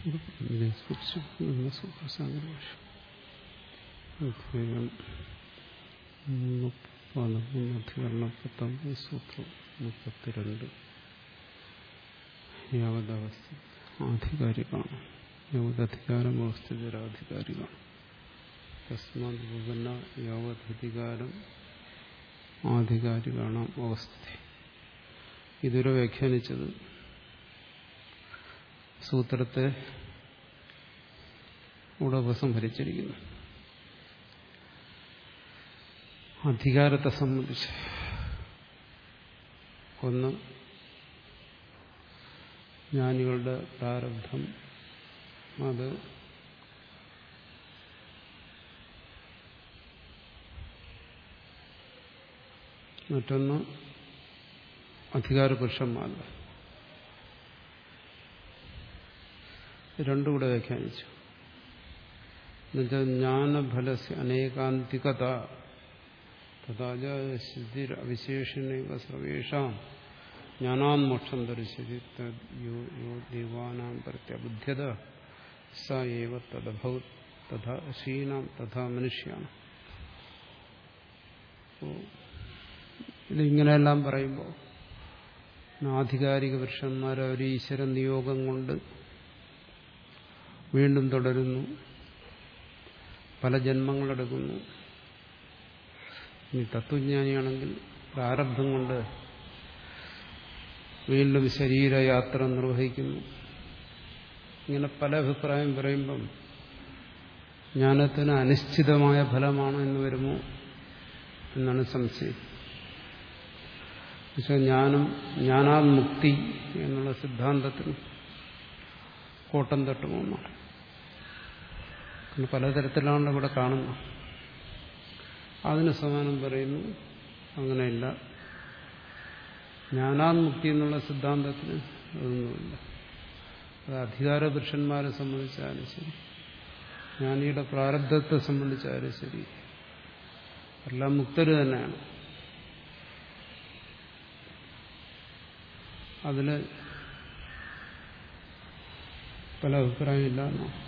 ഇതിനെക്കുറിച്ച് ബ്രഹ്മസൂത്രശാന്തഭാഷം അധ്യായം പതിമൂന്ന് അധികരണം പത്തൊമ്പത് സൂത്രം മുപ്പത്തിരണ്ട് യാവതവസ്ഥ ആധികാരികമാണ് യാവതധികാരം അവസ്ഥിതരാധികാരികമാണ് തസ്മാത് വിപന്ന യാവതധികാരം ആധികാരികാണ് അവസ്ഥിതി ഇതുവരെ വ്യാഖ്യാനിച്ചത് സൂത്രത്തെ ഇവിടെ ഉപസംഹരിച്ചിരിക്കുന്നു അധികാരത്തെ സംബന്ധിച്ച് ഒന്ന് ജ്ഞാനികളുടെ പ്രാരബ്ധം അത് മറ്റൊന്ന് അധികാര പുരുഷന്മാരുടെ രണ്ടും കൂടെ വ്യാഖ്യാനിച്ചു എന്നുവെച്ചാൽ ജ്ഞാനഫലസ് അനേകാന്തികത തഥാച സിദ്ധി അവിശേഷണ സർവേഷാം ജ്ഞാനാന്മോക്ഷം ദർശതി യോ യോ ദേവാനാം പ്രത്യബുദ്ധ്യത സ ഏവ തദഭൗ തഥാ ശ്രീനാം തഥാ മനുഷ്യാണ് ഇതിങ്ങനെയെല്ലാം പറയുമ്പോൾ ആധികാരിക പുരുഷന്മാർ അവർ ഈശ്വര നിയോഗം കൊണ്ട് വീണ്ടും തുടരുന്നു പല ജന്മങ്ങളെടുക്കുന്നു ഇനി തത്വജ്ഞാനിയാണെങ്കിൽ പ്രാരബ്ധം കൊണ്ട് വീണ്ടും ശരീരയാത്ര നിർവഹിക്കുന്നു ഇങ്ങനെ പല അഭിപ്രായം പറയുമ്പം ജ്ഞാനത്തിന് അനിശ്ചിതമായ ഫലമാണ് എന്ന് വരുമോ എന്നാണ് സംശയം പക്ഷെ ജ്ഞാനം ജ്ഞാനാത്മുക്തി എന്നുള്ള സിദ്ധാന്തത്തിന് കോട്ടം തട്ടുമെന്നാണ് പലതരത്തിലാണ് ഇവിടെ കാണുന്നത് അതിന് സമാനം പറയുന്നു അങ്ങനെയില്ല ജ്ഞാനാത്മുക്തി എന്നുള്ള സിദ്ധാന്തത്തിന് അതൊന്നുമില്ല അത് അധികാര പുരുഷന്മാരെ സംബന്ധിച്ചാലും ശരി ജ്ഞാനിയുടെ പ്രാരബ്ധത്തെ സംബന്ധിച്ചാലും ശരി എല്ലാം മുക്തര് തന്നെയാണ് അതില് പല അഭിപ്രായമില്ല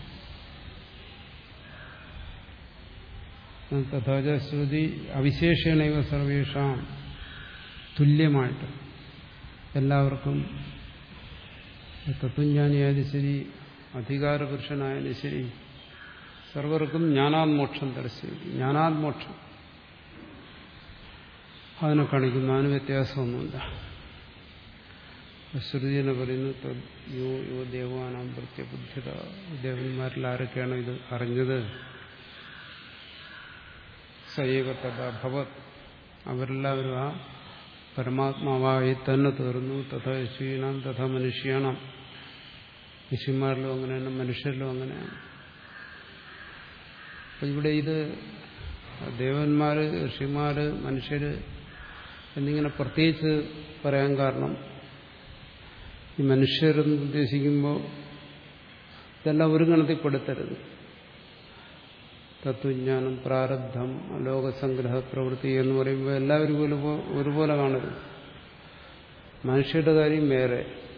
തഥാച ശ്രുതി അവിശേഷണൈവ സർവേഷാം തുല്യമായിട്ട് എല്ലാവർക്കും തത്വജ്ഞാനിയായാലും ശരി അധികാരപുരുഷനായാലും ശരി സർവർക്കും ജ്ഞാനാത്മോക്ഷം ദർശിക്കും ജ്ഞാനാത്മോക്ഷം അതിനെ കാണിക്കുന്നു അതിന് വ്യത്യാസമൊന്നുമില്ല ശ്രുതി എന്ന് പറയുന്നത് യോ യോ ദേവാനാം പ്രത്യബുദ്ധിത ദേവന്മാരിൽ ആരൊക്കെയാണ് ഇത് അറിഞ്ഞത് സൈവ തഥാഭവത് അവരെല്ലാവരും ആ പരമാത്മാവായി തന്നെ തീർന്നു തഥാ യശീനാം തഥാ മനുഷ്യാണാം ഋഷിമാരിലും അങ്ങനെയാണ് മനുഷ്യരിലും അങ്ങനെയാണ് അപ്പം ഇവിടെ ഇത് ദേവന്മാര് ഋഷിമാര് മനുഷ്യര് എന്നിങ്ങനെ പ്രത്യേകിച്ച് പറയാൻ കാരണം ഈ മനുഷ്യരെന്ന് ഉദ്ദേശിക്കുമ്പോൾ ഇതെല്ലാം ഒരു ഗണത്തിൽപ്പെടുത്തരുത് തത്വജ്ഞാനം പ്രാരബ്ധം ലോകസംഗ്രഹ പ്രവൃത്തി എന്ന് പറയുമ്പോൾ എല്ലാവരും ഒരുപോലെ കാണരുത് മനുഷ്യരുടെ കാര്യം വേറെ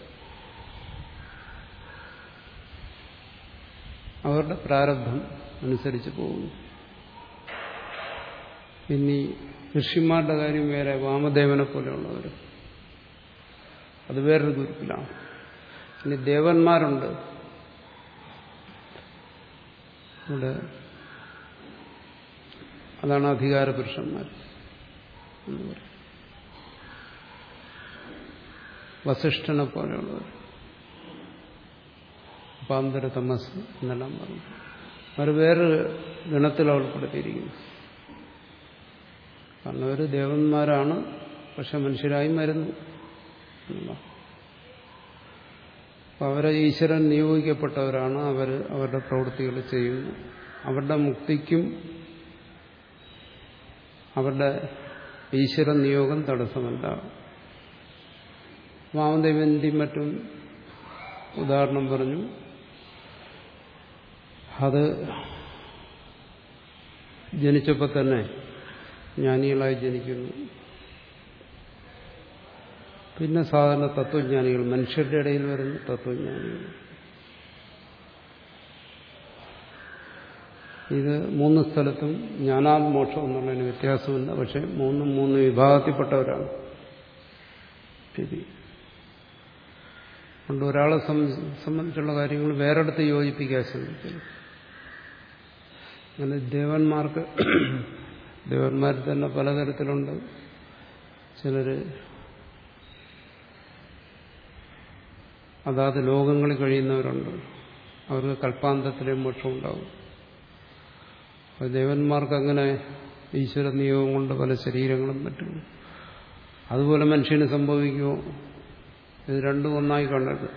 അവരുടെ പ്രാരബ്ധം അനുസരിച്ച് പോകുന്നു ഇനി ഋഷിമാരുടെ കാര്യം വേറെ വാമദേവനെ പോലെയുള്ളവർ അത് വേറൊരു ഗ്രൂപ്പിലാണ് ഇനി ദേവന്മാരുണ്ട് ഇവിടെ അതാണ് അധികാര പുരുഷന്മാർ എന്ന് പറയും വസിഷ്ഠനെ പോലെയുള്ളവർ പാന്തര തമസ് എന്നെല്ലാം പറഞ്ഞു അവർ വേറൊരു ഗണത്തിൽ ഉൾപ്പെടുത്തിയിരിക്കുന്നു കാരണം അവർ ദേവന്മാരാണ് പക്ഷെ മനുഷ്യരായി മരുന്നു അപ്പം അവരെ ഈശ്വരൻ നിയോഗിക്കപ്പെട്ടവരാണ് അവർ അവരുടെ പ്രവൃത്തികൾ ചെയ്യുന്നു അവരുടെ മുക്തിക്കും അവരുടെ ഈശ്വര നിയോഗം തടസ്സമല്ല വാമദേവന്റെയും മറ്റും ഉദാഹരണം പറഞ്ഞു അത് ജനിച്ചപ്പോൾ തന്നെ ജ്ഞാനികളായി ജനിക്കുന്നു പിന്നെ സാധാരണ തത്വജ്ഞാനികൾ മനുഷ്യരുടെ ഇടയിൽ വരുന്ന തത്വജ്ഞാനികൾ ഇത് മൂന്ന് സ്ഥലത്തും ജ്ഞാനാത്മോക്ഷം എന്നുള്ളതിന് വ്യത്യാസമില്ല പക്ഷെ മൂന്നും മൂന്ന് വിഭാഗത്തിൽപ്പെട്ടവരാണ് ശരി അതുകൊണ്ട് ഒരാളെ സംബന്ധിച്ചുള്ള കാര്യങ്ങൾ വേറെടുത്ത് യോജിപ്പിക്കാൻ ശ്രമിക്കുന്നു അങ്ങനെ ദേവന്മാർക്ക് ദേവന്മാരിൽ തന്നെ പലതരത്തിലുണ്ട് ചിലര് അതാത് ലോകങ്ങളിൽ കഴിയുന്നവരുണ്ട് അവർക്ക് കൽപ്പാന്തത്തിലെ മോക്ഷം ഉണ്ടാവും അപ്പോൾ ദേവന്മാർക്ക് അങ്ങനെ ഈശ്വര നിയോഗം കൊണ്ട് പല ശരീരങ്ങളും പറ്റും അതുപോലെ മനുഷ്യന് സംഭവിക്കുമോ ഇത് രണ്ടും ഒന്നായി കണ്ടത്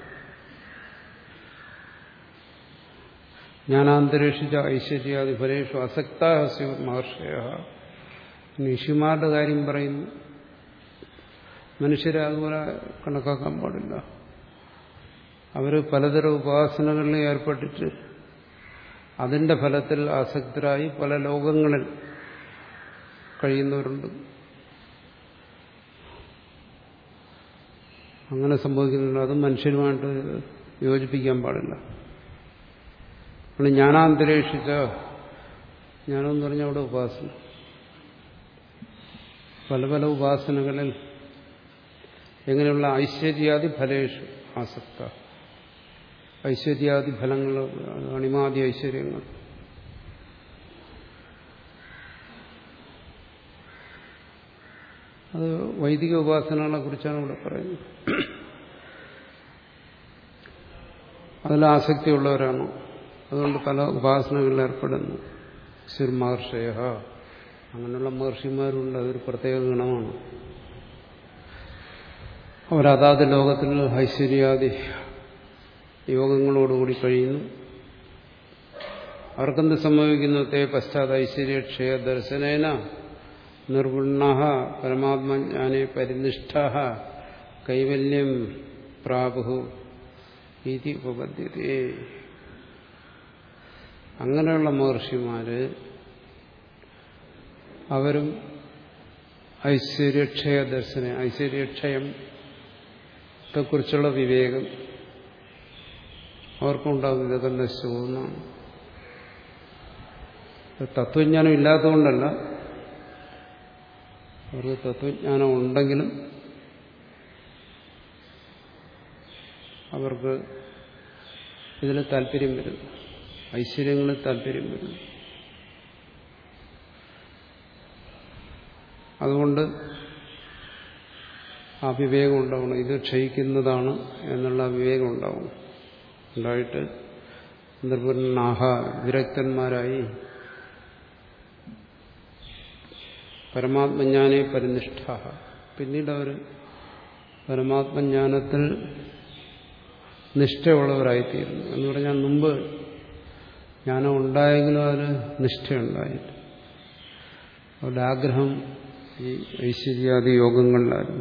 ജ്ഞാനാന്തരീക്ഷിച്ച ഐശ്വര്യാദി ഫലേഷു അസക്താഹസ്യ മഹർഷയ ഋഷിമാരുടെ കാര്യം പറയുന്നു മനുഷ്യരെ അതുപോലെ കണക്കാക്കാൻ പാടില്ല അവർ പലതരം ഉപാസനകളിൽ ഏർപ്പെട്ടിട്ട് അതിന്റെ ഫലത്തിൽ ആസക്തരായി പല ലോകങ്ങളിൽ കഴിയുന്നവരുണ്ട് അങ്ങനെ സംഭവിക്കുന്നുണ്ട് അത് മനുഷ്യരുമായിട്ട് യോജിപ്പിക്കാൻ പാടില്ല ജ്ഞാനാന്തരീക്ഷിച്ച ജ്ഞാനമെന്ന് പറഞ്ഞാൽ അവിടെ ഉപാസന പല പല ഉപാസനകളിൽ എങ്ങനെയുള്ള ഐശ്വര്യാദി ഫലേഷു ആസക്ത ഐശ്വര്യാദി ഫലങ്ങൾ അണിമാതി ഐശ്വര്യങ്ങൾ അത് വൈദിക ഉപാസനകളെ കുറിച്ചാണ് ഇവിടെ പറയുന്നത് അതിൽ ആസക്തിയുള്ളവരാണ് അതുകൊണ്ട് പല ഉപാസനകളിൽ ഏർപ്പെടുന്നു ശിർ മഹർഷയ അങ്ങനെയുള്ള മഹർഷിമാരുണ്ട് അതൊരു പ്രത്യേക ഗുണമാണ് അവരതാത് ലോകത്തിൽ ഐശ്വര്യാദി യോഗങ്ങളോടുകൂടി കഴിയുന്നു അവർക്കെന്ത് സംഭവിക്കുന്നു തേ പശ്ചാത്ത ഐശ്വര്യക്ഷയ ദർശനേന നിർഗുണ പരമാത്മജ്ഞാനെ പരിനിഷ്ഠ കൈവല്യം പ്രാപു ഇതി ഉപപദ്ധ്യതേ അങ്ങനെയുള്ള മഹർഷിമാര് അവരും ഐശ്വര്യക്ഷയ ദർശന ഐശ്വര്യക്ഷയം കുറിച്ചുള്ള വിവേകം അവർക്കുണ്ടാകും ഇതൊക്കെ നശിച്ചു പോകുന്നതാണ് തത്വജ്ഞാനം ഇല്ലാത്തതുകൊണ്ടല്ല അവർക്ക് തത്വജ്ഞാനം ഉണ്ടെങ്കിലും അവർക്ക് ഇതിൽ താല്പര്യം വരുന്നു ഐശ്വര്യങ്ങളിൽ താല്പര്യം വരുന്നു അതുകൊണ്ട് ആ വിവേകം ഉണ്ടാവണം ഇത് ക്ഷയിക്കുന്നതാണ് എന്നുള്ള വിവേകം ഉണ്ടാവണം ഉണ്ടായിട്ട് നിർവനാഹ വിരക്തന്മാരായി പരമാത്മജ്ഞാനെ പരിനിഷ്ഠ പിന്നീട് അവർ പരമാത്മജ്ഞാനത്തിൽ നിഷ്ഠയുള്ളവരായിത്തീരുന്നു എന്ന് പറഞ്ഞാൽ മുമ്പ് ജ്ഞാനം ഉണ്ടായെങ്കിലും അതിന് നിഷ്ഠയുണ്ടായില്ല അവരുടെ ആഗ്രഹം ഈ ഐശ്വര്യാദി യോഗങ്ങളിലായിരുന്നു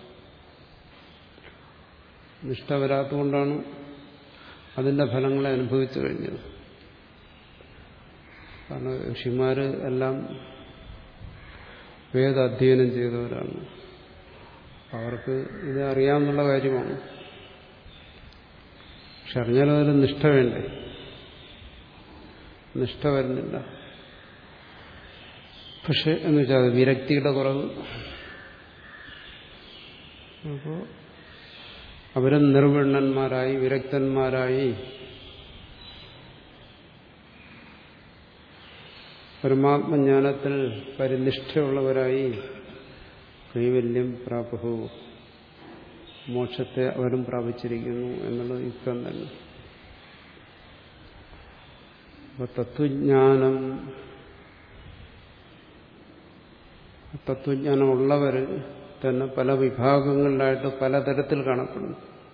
നിഷ്ഠ വരാത്തതുകൊണ്ടാണ് അതിന്റെ ഫലങ്ങളെ അനുഭവിച്ചു കഴിഞ്ഞത് കാരണം ഋഷിമാര് എല്ലാം വേദാധ്യയനം ചെയ്തവരാണ് അവർക്ക് ഇത് അറിയാമെന്നുള്ള കാര്യമാണ് പക്ഷെ അറിഞ്ഞാലും അതിന് നിഷ്ഠ വേണ്ടേ നിഷ്ഠ വരുന്നില്ല പക്ഷെ എന്ന് വെച്ചാൽ അത് വിരക്തിയുടെ കുറവ് അപ്പോൾ അവരും നിർവിണ്ണന്മാരായി വിരക്തന്മാരായി പരമാത്മജ്ഞാനത്തിൽ പരിനിഷ്ഠയുള്ളവരായി കൈവല്യം പ്രാപഹു മോക്ഷത്തെ അവരും പ്രാപിച്ചിരിക്കുന്നു എന്നുള്ളത് യുക്തം തന്നെ അപ്പൊ തത്വജ്ഞാനം തത്വജ്ഞാനമുള്ളവർ തന്നെ പല വിഭാഗങ്ങളിലായിട്ട് പലതരത്തിൽ കാണപ്പെടുന്നു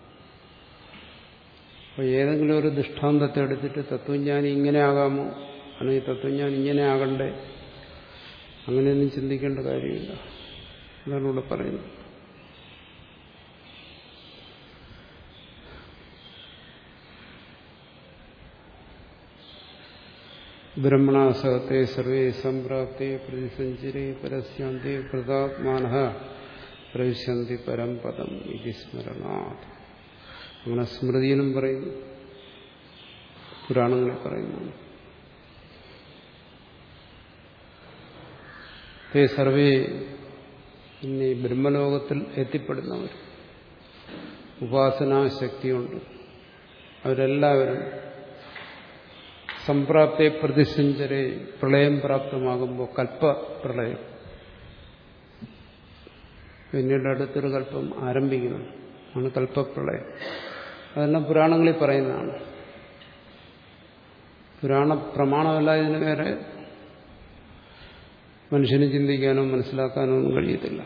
അപ്പോൾ ഏതെങ്കിലും ഒരു ദൃഷ്ടാന്തത്തെ എടുത്തിട്ട് തത്വജ്ഞാനി ഇങ്ങനെ ആകാമോ അല്ലെങ്കിൽ തത്വജ്ഞാനി ഇങ്ങനെ ആകണ്ടേ അങ്ങനെയൊന്നും ചിന്തിക്കേണ്ട കാര്യമില്ല അതാണ് ഇവിടെ പറയുന്നത് ബ്രഹ്മണാസഹത്തെ സർവേ സംപ്രാപ്തി പ്രതിസഞ്ചരി പരസ്യന്തി കൃതാത്മാന പ്രവിശന്തി പരംപദം ഇത് സ്മരണാത് അങ്ങനെ സ്മൃതിയിലും പറയുന്നു പുരാണങ്ങളെ പറയുന്നു തേ സർവേ ഇനി ബ്രഹ്മലോകത്തിൽ എത്തിപ്പെടുന്നവർ ഉപാസനാശക്തിയുണ്ട് അവരെല്ലാവരും സംപ്രാപ്തെ പ്രതിസഞ്ചരെ പ്രളയം പ്രാപ്തമാകുമ്പോൾ കൽപ്പപ്രളയം പിന്നീട് അടുത്തൊരു കൽപ്പം ആരംഭിക്കുന്നു ആണ് കൽപ്പപ്രളയം അതെല്ലാം പുരാണങ്ങളിൽ പറയുന്നതാണ് പുരാണ പ്രമാണമല്ല ഇതിന് വേറെ മനുഷ്യന് ചിന്തിക്കാനോ മനസ്സിലാക്കാനോ ഒന്നും കഴിയത്തില്ല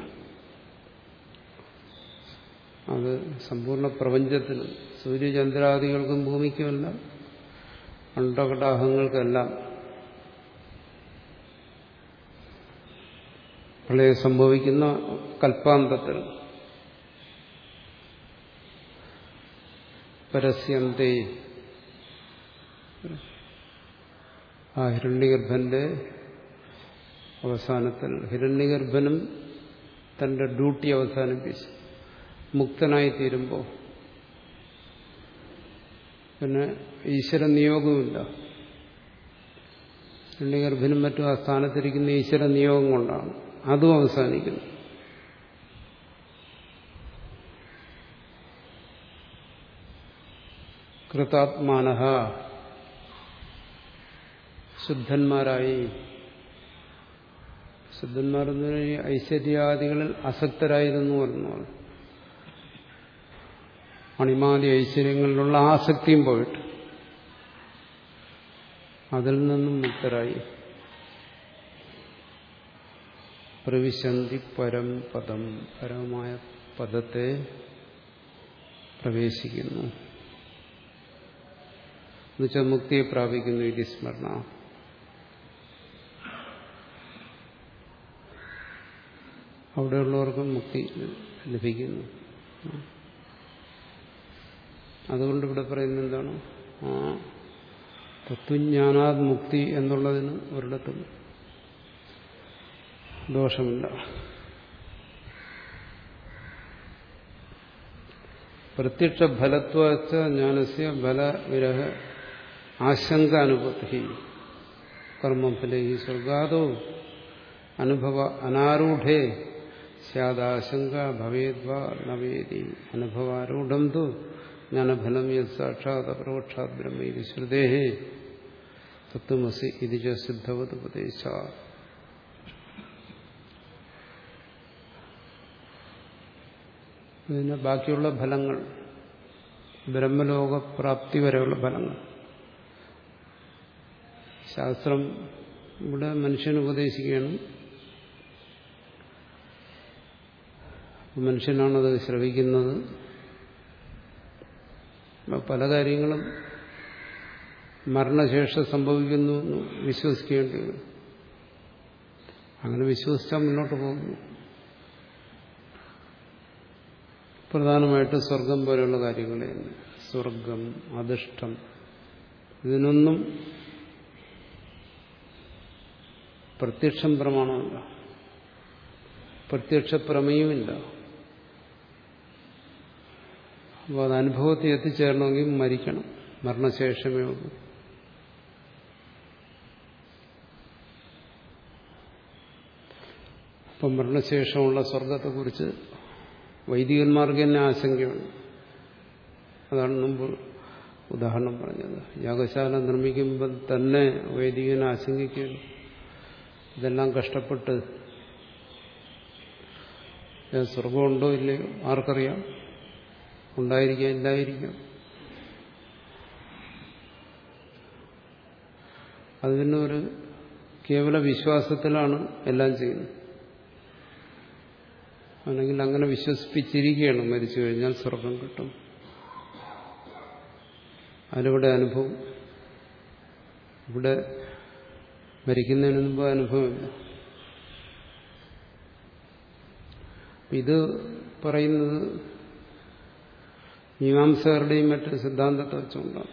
അത് സമ്പൂർണ്ണ പ്രപഞ്ചത്തിന് സൂര്യചന്ദ്രാദികൾക്കും ഭൂമിക്കുമല്ല അണ്ടകടാഹങ്ങൾക്കെല്ലാം പ്രളയം സംഭവിക്കുന്ന കൽപ്പാന്തത്തിൽ പരസ്യന്തേ ആ ഹിരണ്യഗർഭന്റെ അവസാനത്തിൽ ഹിരണ്യഗർഭനും തന്റെ ഡ്യൂട്ടി അവസാനിപ്പിച്ചു മുക്തനായി തീരുമ്പോൾ പിന്നെ ഈശ്വര നിയോഗവുമില്ല ഹിരണ്യഗർഭനും മറ്റും ആ സ്ഥാനത്തിരിക്കുന്ന ഈശ്വര നിയോഗം കൊണ്ടാണ് അതും അവസാനിക്കുന്നു കൃതാത്മാന ശുദ്ധന്മാരായി ശുദ്ധന്മാരെന്ന് പറഞ്ഞാൽ ഐശ്വര്യാദികളിൽ അസക്തരായിരുന്നു പറഞ്ഞു മണിമാതി ഐശ്വര്യങ്ങളിലുള്ള ആസക്തിയും പോയിട്ട് അതിൽ നിന്നും മുക്തരായി പ്രവിശന്തി പരം പദം പരമായ പദത്തെ പ്രവേശിക്കുന്നു എന്നുവെച്ചാൽ മുക്തിയെ പ്രാപിക്കുന്നു ഇത് സ്മരണ അവിടെയുള്ളവർക്കും മുക്തി ലഭിക്കുന്നു അതുകൊണ്ട് ഇവിടെ പറയുന്നത് എന്താണ് ആ തത്വജ്ഞാനാത് മുക്തി എന്നുള്ളതിന് ഒരിടത്തും ദോഷമില്ല പ്രത്യക്ഷ ഫലത്വച്ച ജ്ഞാനസ്യ ബലവിരഹ ആശങ്ക അനുപത്തി കർമ്മഫലേ സ്വർഗാദോ അനുഭവ അനാരൂഢേ സ്യാദാശങ്ക ഭവേദ്വാ നവേദി അനുഭവാരൂഢം തു ജ്ഞാനഫലം യത് സാക്ഷാത് അപ്രവക്ഷാത് ബ്രഹ്മ ഇത് ശ്രുതേ തത്വമസി ഇത് ച സിദ്ധവത് ഉപദേശ പിന്നെ ബാക്കിയുള്ള ഫലങ്ങൾ ബ്രഹ്മലോകപ്രാപ്തി വരെയുള്ള ഫലങ്ങൾ ശാസ്ത്രം ഇവിടെ മനുഷ്യന് ഉപദേശിക്കുകയാണ് മനുഷ്യനാണത് ശ്രവിക്കുന്നത് പല കാര്യങ്ങളും മരണശേഷം സംഭവിക്കുന്നു എന്ന് വിശ്വസിക്കേണ്ടി വരും അങ്ങനെ വിശ്വസിച്ചാൽ മുന്നോട്ട് പോകുന്നു പ്രധാനമായിട്ട് സ്വർഗം പോലെയുള്ള കാര്യങ്ങളെ സ്വർഗം അധിഷ്ഠം ഇതിനൊന്നും പ്രത്യക്ഷം പ്രമാണമല്ല പ്രത്യക്ഷ പ്രമേയമില്ല അപ്പോൾ അത് അനുഭവത്തിൽ എത്തിച്ചേരണമെങ്കിൽ മരിക്കണം മരണശേഷമേ ഉള്ളൂ അപ്പം മരണശേഷമുള്ള സ്വർഗത്തെക്കുറിച്ച് വൈദികന്മാർക്ക് തന്നെ ആശങ്കയുണ്ട് അതാണ് മുമ്പ് ഉദാഹരണം പറഞ്ഞത് യാഗശാല നിർമ്മിക്കുമ്പോൾ തന്നെ വൈദികനെ ആശങ്കിക്കുകയാണ് ഇതെല്ലാം കഷ്ടപ്പെട്ട് സ്വർഗമുണ്ടോ ഇല്ലയോ ആർക്കറിയാം ഉണ്ടായിരിക്കാം ഇല്ലായിരിക്കാം അത് പിന്നെ ഒരു കേവല വിശ്വാസത്തിലാണ് എല്ലാം ചെയ്യുന്നത് അല്ലെങ്കിൽ അങ്ങനെ വിശ്വസിപ്പിച്ചിരിക്കുകയാണ് മരിച്ചു കഴിഞ്ഞാൽ സ്വർഗം കിട്ടും അതിലൂടെ അനുഭവം ഇവിടെ മരിക്കുന്നതിന് മുമ്പ് അനുഭവമില്ല ഇത് പറയുന്നത് മീമാംസകരുടെയും മറ്റ് സിദ്ധാന്തത്തെ വെച്ചുകൊണ്ടാണ്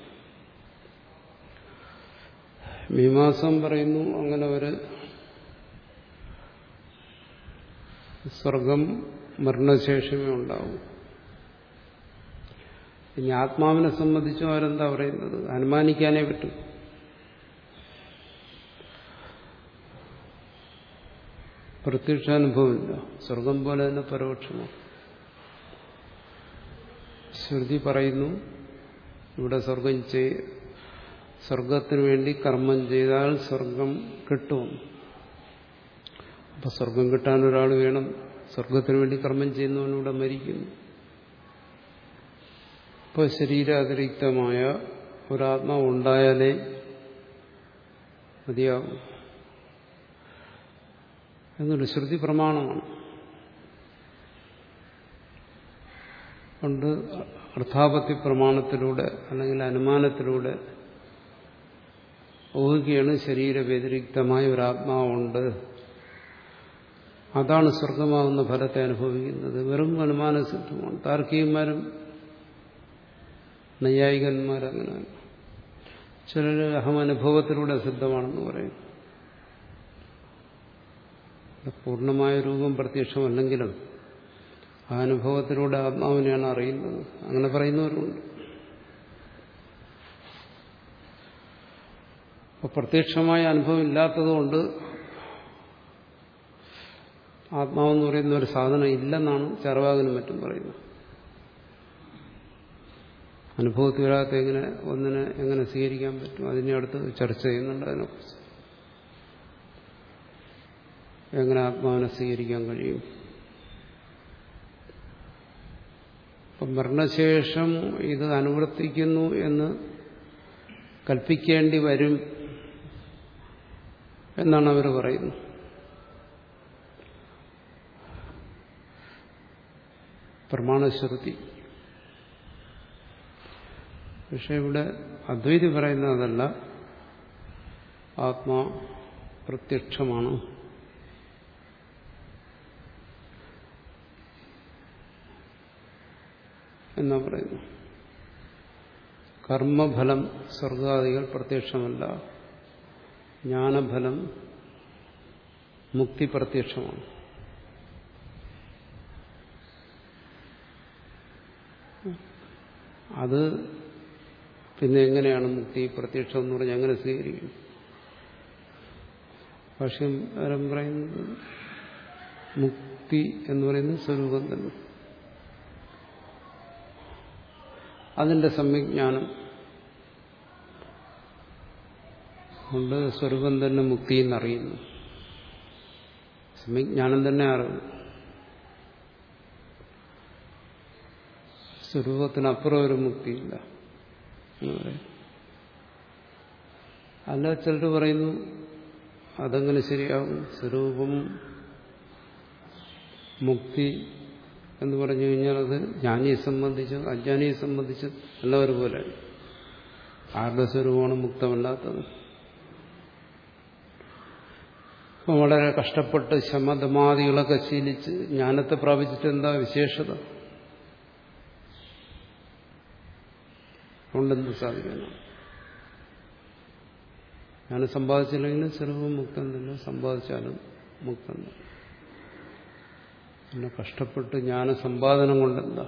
മീമാസം പറയുന്നു അങ്ങനെ ഒരു സ്വർഗം മരണശേഷമേ ഉണ്ടാവും ഇനി ആത്മാവിനെ സംബന്ധിച്ചും അവരെന്താ പറയുന്നത് അനുമാനിക്കാനേ പറ്റും പ്രത്യക്ഷാനുഭവമില്ല സ്വർഗം പോലെ തന്നെ പരോക്ഷമാണ് ശ്രുതി പറയുന്നു ഇവിടെ സ്വർഗം ചെയ് സ്വർഗത്തിനു വേണ്ടി കർമ്മം ചെയ്താൽ സ്വർഗം കിട്ടും അപ്പൊ സ്വർഗം കിട്ടാൻ ഒരാൾ വേണം സ്വർഗത്തിനു വേണ്ടി കർമ്മം ചെയ്യുന്നവനിവിടെ മരിക്കുന്നു ഇപ്പോൾ ശരീരാതിരിക്തമായ ഒരാത്മാവ് ഉണ്ടായാലേ മതിയാകും എന്നൊരു ശ്രുതി പ്രമാണമാണ് കൊണ്ട് അർത്ഥാപത്തി പ്രമാണത്തിലൂടെ അല്ലെങ്കിൽ അനുമാനത്തിലൂടെ ഊഹിക്കുകയാണ് ശരീരവ്യതിരിക്തമായ ഒരാത്മാവുണ്ട് അതാണ് സ്വർഗമാകുന്ന ഫലത്തെ അനുഭവിക്കുന്നത് വെറും അനുമാന സിദ്ധമാണ് താർക്കികന്മാരും നൈയായികന്മാരങ്ങനെ ചിലർ അഹമനുഭവത്തിലൂടെ സിദ്ധമാണെന്ന് പറയും പൂർണ്ണമായ രൂപം പ്രത്യക്ഷമല്ലെങ്കിലും ആ അനുഭവത്തിലൂടെ ആത്മാവിനെയാണ് അറിയുന്നത് അങ്ങനെ പറയുന്നവരുണ്ട് അപ്പോൾ പ്രത്യക്ഷമായ അനുഭവം ഇല്ലാത്തതുകൊണ്ട് ആത്മാവെന്ന് പറയുന്ന ഒരു സാധനം ഇല്ലെന്നാണ് ചർവാകനും മറ്റും പറയുന്നത് അനുഭവത്തിൽ വരാത്ത എങ്ങനെ ഒന്നിനെ എങ്ങനെ സ്വീകരിക്കാൻ പറ്റും അതിനെ അടുത്ത് ചർച്ച ചെയ്യുന്നുണ്ട് അതിനെക്കുറിച്ച് എങ്ങനെ ആത്മാവിനെ സ്വീകരിക്കാൻ കഴിയും അപ്പം മരണശേഷം ഇത് അനുവർത്തിക്കുന്നു എന്ന് കൽപ്പിക്കേണ്ടി വരും എന്നാണ് അവർ പറയുന്നത് പ്രമാണശ്രുതി പക്ഷെ ഇവിടെ അദ്വൈതി പറയുന്നതല്ല ആത്മാ പ്രത്യക്ഷമാണ് എന്നാ പറയുന്നു കർമ്മഫലം സ്വർഗാദികൾ പ്രത്യക്ഷമല്ല ജ്ഞാനഫലം മുക്തി പ്രത്യക്ഷമാണ് അത് പിന്നെ എങ്ങനെയാണ് മുക്തി പ്രത്യക്ഷം എന്ന് പറഞ്ഞാൽ എങ്ങനെ സ്വീകരിക്കും പക്ഷെ പറയുന്നത് മുക്തി എന്ന് പറയുന്നത് സ്വരൂപം തന്നെ അതിന്റെ സമ്യജ്ഞാനം കൊണ്ട് സ്വരൂപം തന്നെ മുക്തി എന്നറിയുന്നു സമ്യജ്ഞാനം തന്നെ അറിയുന്നു സ്വരൂപത്തിനപ്പുറം ഒരു മുക്തിയില്ല എന്ന് പറയും അല്ല ചിലർ പറയുന്നു അതെങ്ങനെ ശരിയാകും സ്വരൂപം മുക്തി എന്ന് പറഞ്ഞു കഴിഞ്ഞാൽ അത് ജ്ഞാനിയെ സംബന്ധിച്ച് അജ്ഞാനിയെ സംബന്ധിച്ച് എല്ലാം ഒരുപോലെ ആരുടെ സ്വരൂപമാണ് മുക്തമല്ലാത്തത് അപ്പം വളരെ കഷ്ടപ്പെട്ട് ശമതമാദികളൊക്കെ ശീലിച്ച് ജ്ഞാനത്തെ പ്രാപിച്ചിട്ട് എന്താ വിശേഷത അതുകൊണ്ടെന്ത് സാധിക്കണം ജ്ഞാനം സമ്പാദിച്ചില്ലെങ്കിലും സ്വരൂപം മുക്തം തന്നെ സമ്പാദിച്ചാലും മുക്തം തന്നെ പിന്നെ കഷ്ടപ്പെട്ട് ജ്ഞാന സമ്പാദനം കൊണ്ടെന്താ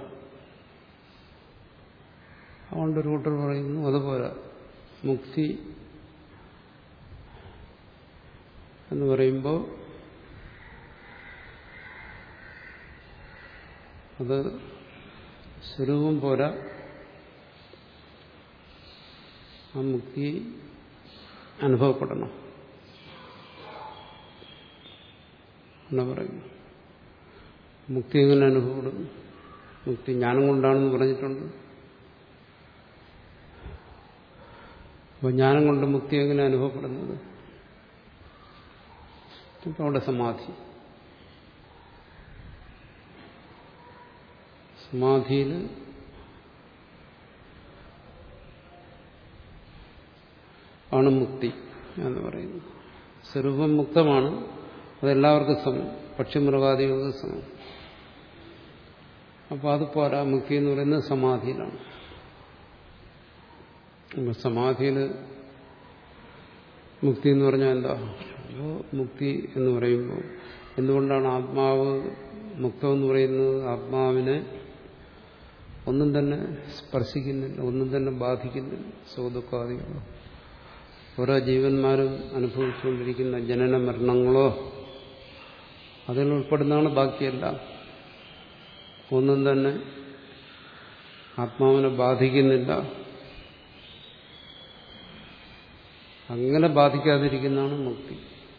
അതുകൊണ്ടൊരു കൂട്ടർ പറയുന്നു അതുപോലെ മുക്തി എന്ന് പറയുമ്പോൾ അത് സ്വരൂപം പോരാ ആ മുക്തി അനുഭവപ്പെടണം എന്നാ പറയുന്നു മുക്തി എങ്ങനെ അനുഭവപ്പെടും മുക്തി ജ്ഞാനം കൊണ്ടാണെന്ന് പറഞ്ഞിട്ടുണ്ട് അപ്പോൾ ജ്ഞാനം കൊണ്ട് മുക്തി എങ്ങനെ അനുഭവപ്പെടുന്നത് ഇപ്പം അവിടെ സമാധി സമാധിയിൽ ആണ് മുക്തി എന്ന് പറയുന്നത് സ്വരൂപം മുക്തമാണ് അതെല്ലാവർക്കും സമം പക്ഷിമൃഗാദികൾക്ക് സമം അപ്പോൾ അത് പോരാ മുക്തി എന്ന് പറയുന്നത് സമാധിയിലാണ് അപ്പോൾ സമാധിയിൽ മുക്തി എന്ന് പറഞ്ഞാൽ എന്താ അപ്പോൾ മുക്തി എന്ന് പറയുമ്പോൾ എന്തുകൊണ്ടാണ് ആത്മാവ് മുക്തം എന്ന് പറയുന്നത് ആത്മാവിനെ ഒന്നും തന്നെ സ്പർശിക്കുന്നില്ല ഒന്നും തന്നെ ബാധിക്കുന്നില്ല സുഖദുഃഖാദികളോ ഓരോ ജീവന്മാരും അനുഭവിച്ചുകൊണ്ടിരിക്കുന്ന ജനന മരണങ്ങളോ അതിൽ ഉൾപ്പെടുന്നതാണ് ബാക്കിയെല്ലാം ഒന്നും തന്നെ ആത്മാവിനെ ബാധിക്കുന്നില്ല അങ്ങനെ ബാധിക്കാതിരിക്കുന്നതാണ് മുക്തി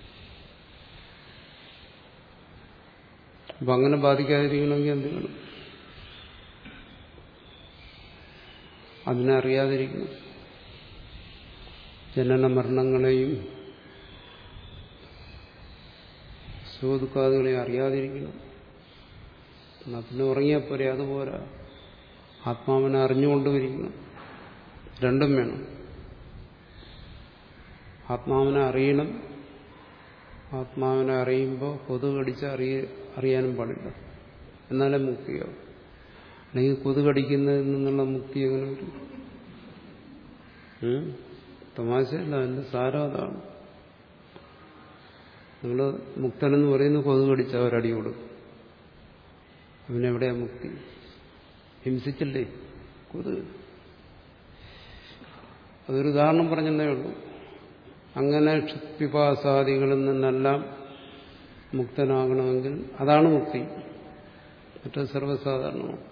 അപ്പൊ അങ്ങനെ ബാധിക്കാതിരിക്കണമെങ്കിൽ എന്ത് വേണം അതിനെ അറിയാതിരിക്കണം ജനന മരണങ്ങളെയും സുഖദുഃഖാദികളെയും അറിയാതിരിക്കണം എന്നാ പിന്നെ ഉറങ്ങിയാൽ പോരെ അതുപോരാ ആത്മാവിനെ അറിഞ്ഞുകൊണ്ടുമിരിക്കണം രണ്ടും വേണം ആത്മാവിനെ അറിയണം ആത്മാവിനെ അറിയുമ്പോൾ കൊതുകടിച്ച് അറിയ അറിയാനും പാടില്ല എന്നാലേ മുക്തിയാവും അല്ലെങ്കിൽ കൊതുകടിക്കുന്നതിൽ നിന്നുള്ള മുക്തി എങ്ങനെ വരും ഉം? തമാശയല്ല അതിന്റെ സാരം അതാണ് നിങ്ങൾ മുക്തനെന്ന് പറയുന്ന കൊതുകടിച്ച ഒരടി കൊടുക്കും അവനെവിടെയാ മുക്തി ഹിംസിച്ചില്ലേ കൊതുക് അതൊരു ഉദാഹരണം പറഞ്ഞതേ ഉള്ളൂ അങ്ങനെ ക്ഷുത്പിപാസാദികളിൽ നിന്നെല്ലാം മുക്തനാകണമെങ്കിൽ അതാണ് മുക്തി മറ്റത് സർവ്വസാധാരണമാണ്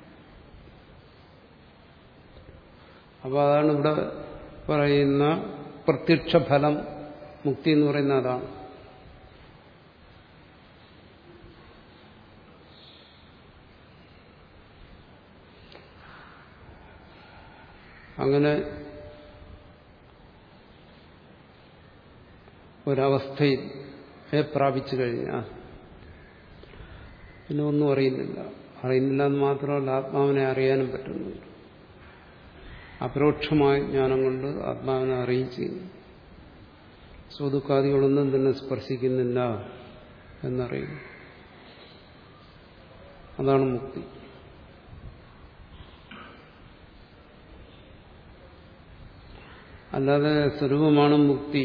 അപ്പോൾ അതാണ് ഇവിടെ പറയുന്ന പ്രത്യക്ഷ ഫലം മുക്തി എന്ന് പറയുന്ന അതാണ് അങ്ങനെ ഒരവസ്ഥയിൽ പ്രാപിച്ചു കഴിഞ്ഞാൽ പിന്നെ ഒന്നും അറിയുന്നില്ല അറിയുന്നില്ല എന്ന് മാത്രമല്ല ആത്മാവിനെ അറിയാനും പറ്റുന്നുണ്ട് അപരോക്ഷമായ ജ്ഞാനം കൊണ്ട് ആത്മാവിനെ അറിയിച്ച് സ്വതുക്കാദികളൊന്നും തന്നെ സ്പർശിക്കുന്നില്ല എന്നറിയുന്നു അതാണ് മുക്തി അല്ലാതെ സ്വരൂപമാണ് മുക്തി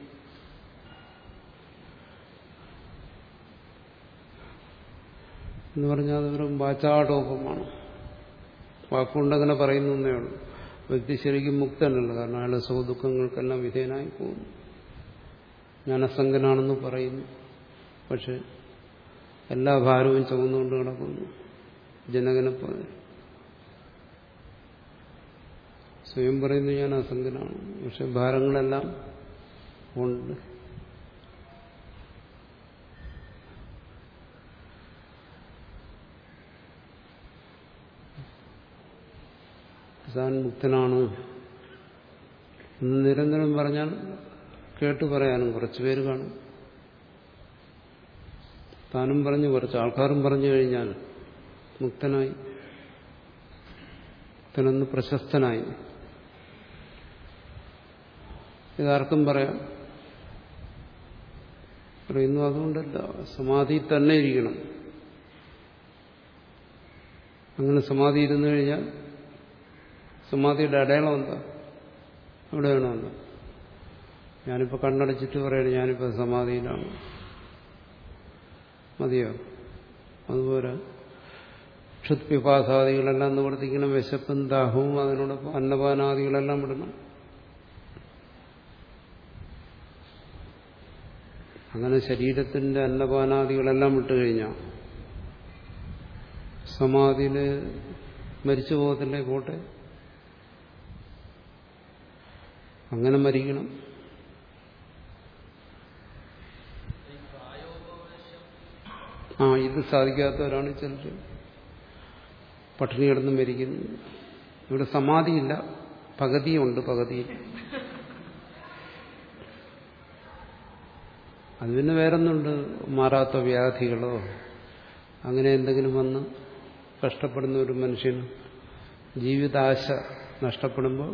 എന്ന് പറഞ്ഞാൽ അതൊരു വാചാടോപമാണ് വാക്കുകൊണ്ടങ്ങനെ പറയുന്നു എന്നേ ഉള്ളൂ വ്യക്തി ശരിക്കും മുക്തനല്ല കാരണം അയാളുടെ സുഖദുഃഖങ്ങൾക്കെല്ലാം വിധേയനായി പോകുന്നു ജ്ഞാനസംഗനാണെന്ന് പറയുന്നു പക്ഷെ എല്ലാ ഭാരവും ചുമന്നുകൊണ്ട് കിടക്കുന്നു ജനകനെ പോലെ സ്വയം പറയുന്നു ഞാൻ അസംഗനാണ് പക്ഷെ ഭാരങ്ങളെല്ലാം ഉണ്ട് താൻ മുക്തനാണ് എന്ന് നിരന്തരം പറഞ്ഞാൽ കേട്ടു പറയാനും കുറച്ചു പേര് കാണും താനും പറഞ്ഞു കുറച്ച് ആൾക്കാരും പറഞ്ഞു കഴിഞ്ഞാൽ മുക്തനായി മുക്തനെന്ന് പ്രശസ്തനായി ഇതാർക്കും പറയാം പറയുന്നു അതുകൊണ്ടല്ല സമാധി തന്നെ ഇരിക്കണം അങ്ങനെ സമാധി ഇരുന്നു കഴിഞ്ഞാൽ സമാധിയുടെ അടയാളം എന്താ അവിടെ വേണമെന്ന് ഞാനിപ്പോൾ കണ്ണടച്ചിട്ട് പറയണേ ഞാനിപ്പോൾ സമാധിയിലാണ് മതിയോ അതുപോലെ ക്ഷുത്പിപാസാദികളെല്ലാം നിവർത്തിക്കണം വിശപ്പും ദാഹവും അതിനോടൊപ്പം അന്നപാനാദികളെല്ലാം വിടണം അങ്ങനെ ശരീരത്തിന്റെ അന്നപാനാദികളെല്ലാം വിട്ടുകഴിഞ്ഞാൽ സമാധിയിൽ മരിച്ചു പോകത്തില്ലേ പോട്ടെ അങ്ങനെ മരിക്കണം ആ ഇത് സാധിക്കാത്തവരാണ് ചിലർ പട്ടിണി കിടന്ന് മരിക്കുന്നു ഇവിടെ സമാധിയില്ല പകുതിയുണ്ട് പകുതി അത് പിന്നെ വേറൊന്നുണ്ട് മാറാത്ത വ്യാധികളോ അങ്ങനെ എന്തെങ്കിലും വന്ന് കഷ്ടപ്പെടുന്ന ഒരു മനുഷ്യന് ജീവിതാശ നഷ്ടപ്പെടുമ്പോൾ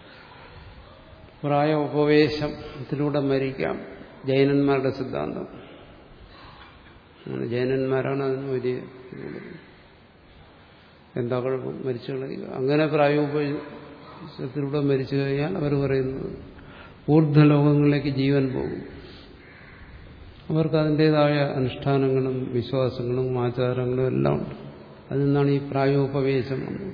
പ്രായ ഉപവേശത്തിലൂടെ മരിക്കാം ജൈനന്മാരുടെ സിദ്ധാന്തം അങ്ങനെ ജൈനന്മാരാണ് അതിന് വലിയ എന്താ കുഴപ്പം മരിച്ചു കളയുക അങ്ങനെ പ്രായോപദേശത്തിലൂടെ മരിച്ചു കഴിഞ്ഞാൽ അവർ പറയുന്നത് ഊർധ്വലോകങ്ങളിലേക്ക് ജീവൻ പോകും അവർക്ക് അതിൻ്റെതായ അനുഷ്ഠാനങ്ങളും വിശ്വാസങ്ങളും ആചാരങ്ങളും എല്ലാം ഉണ്ട് അതിൽ നിന്നാണ് ഈ പ്രായോപവേശം വന്നത്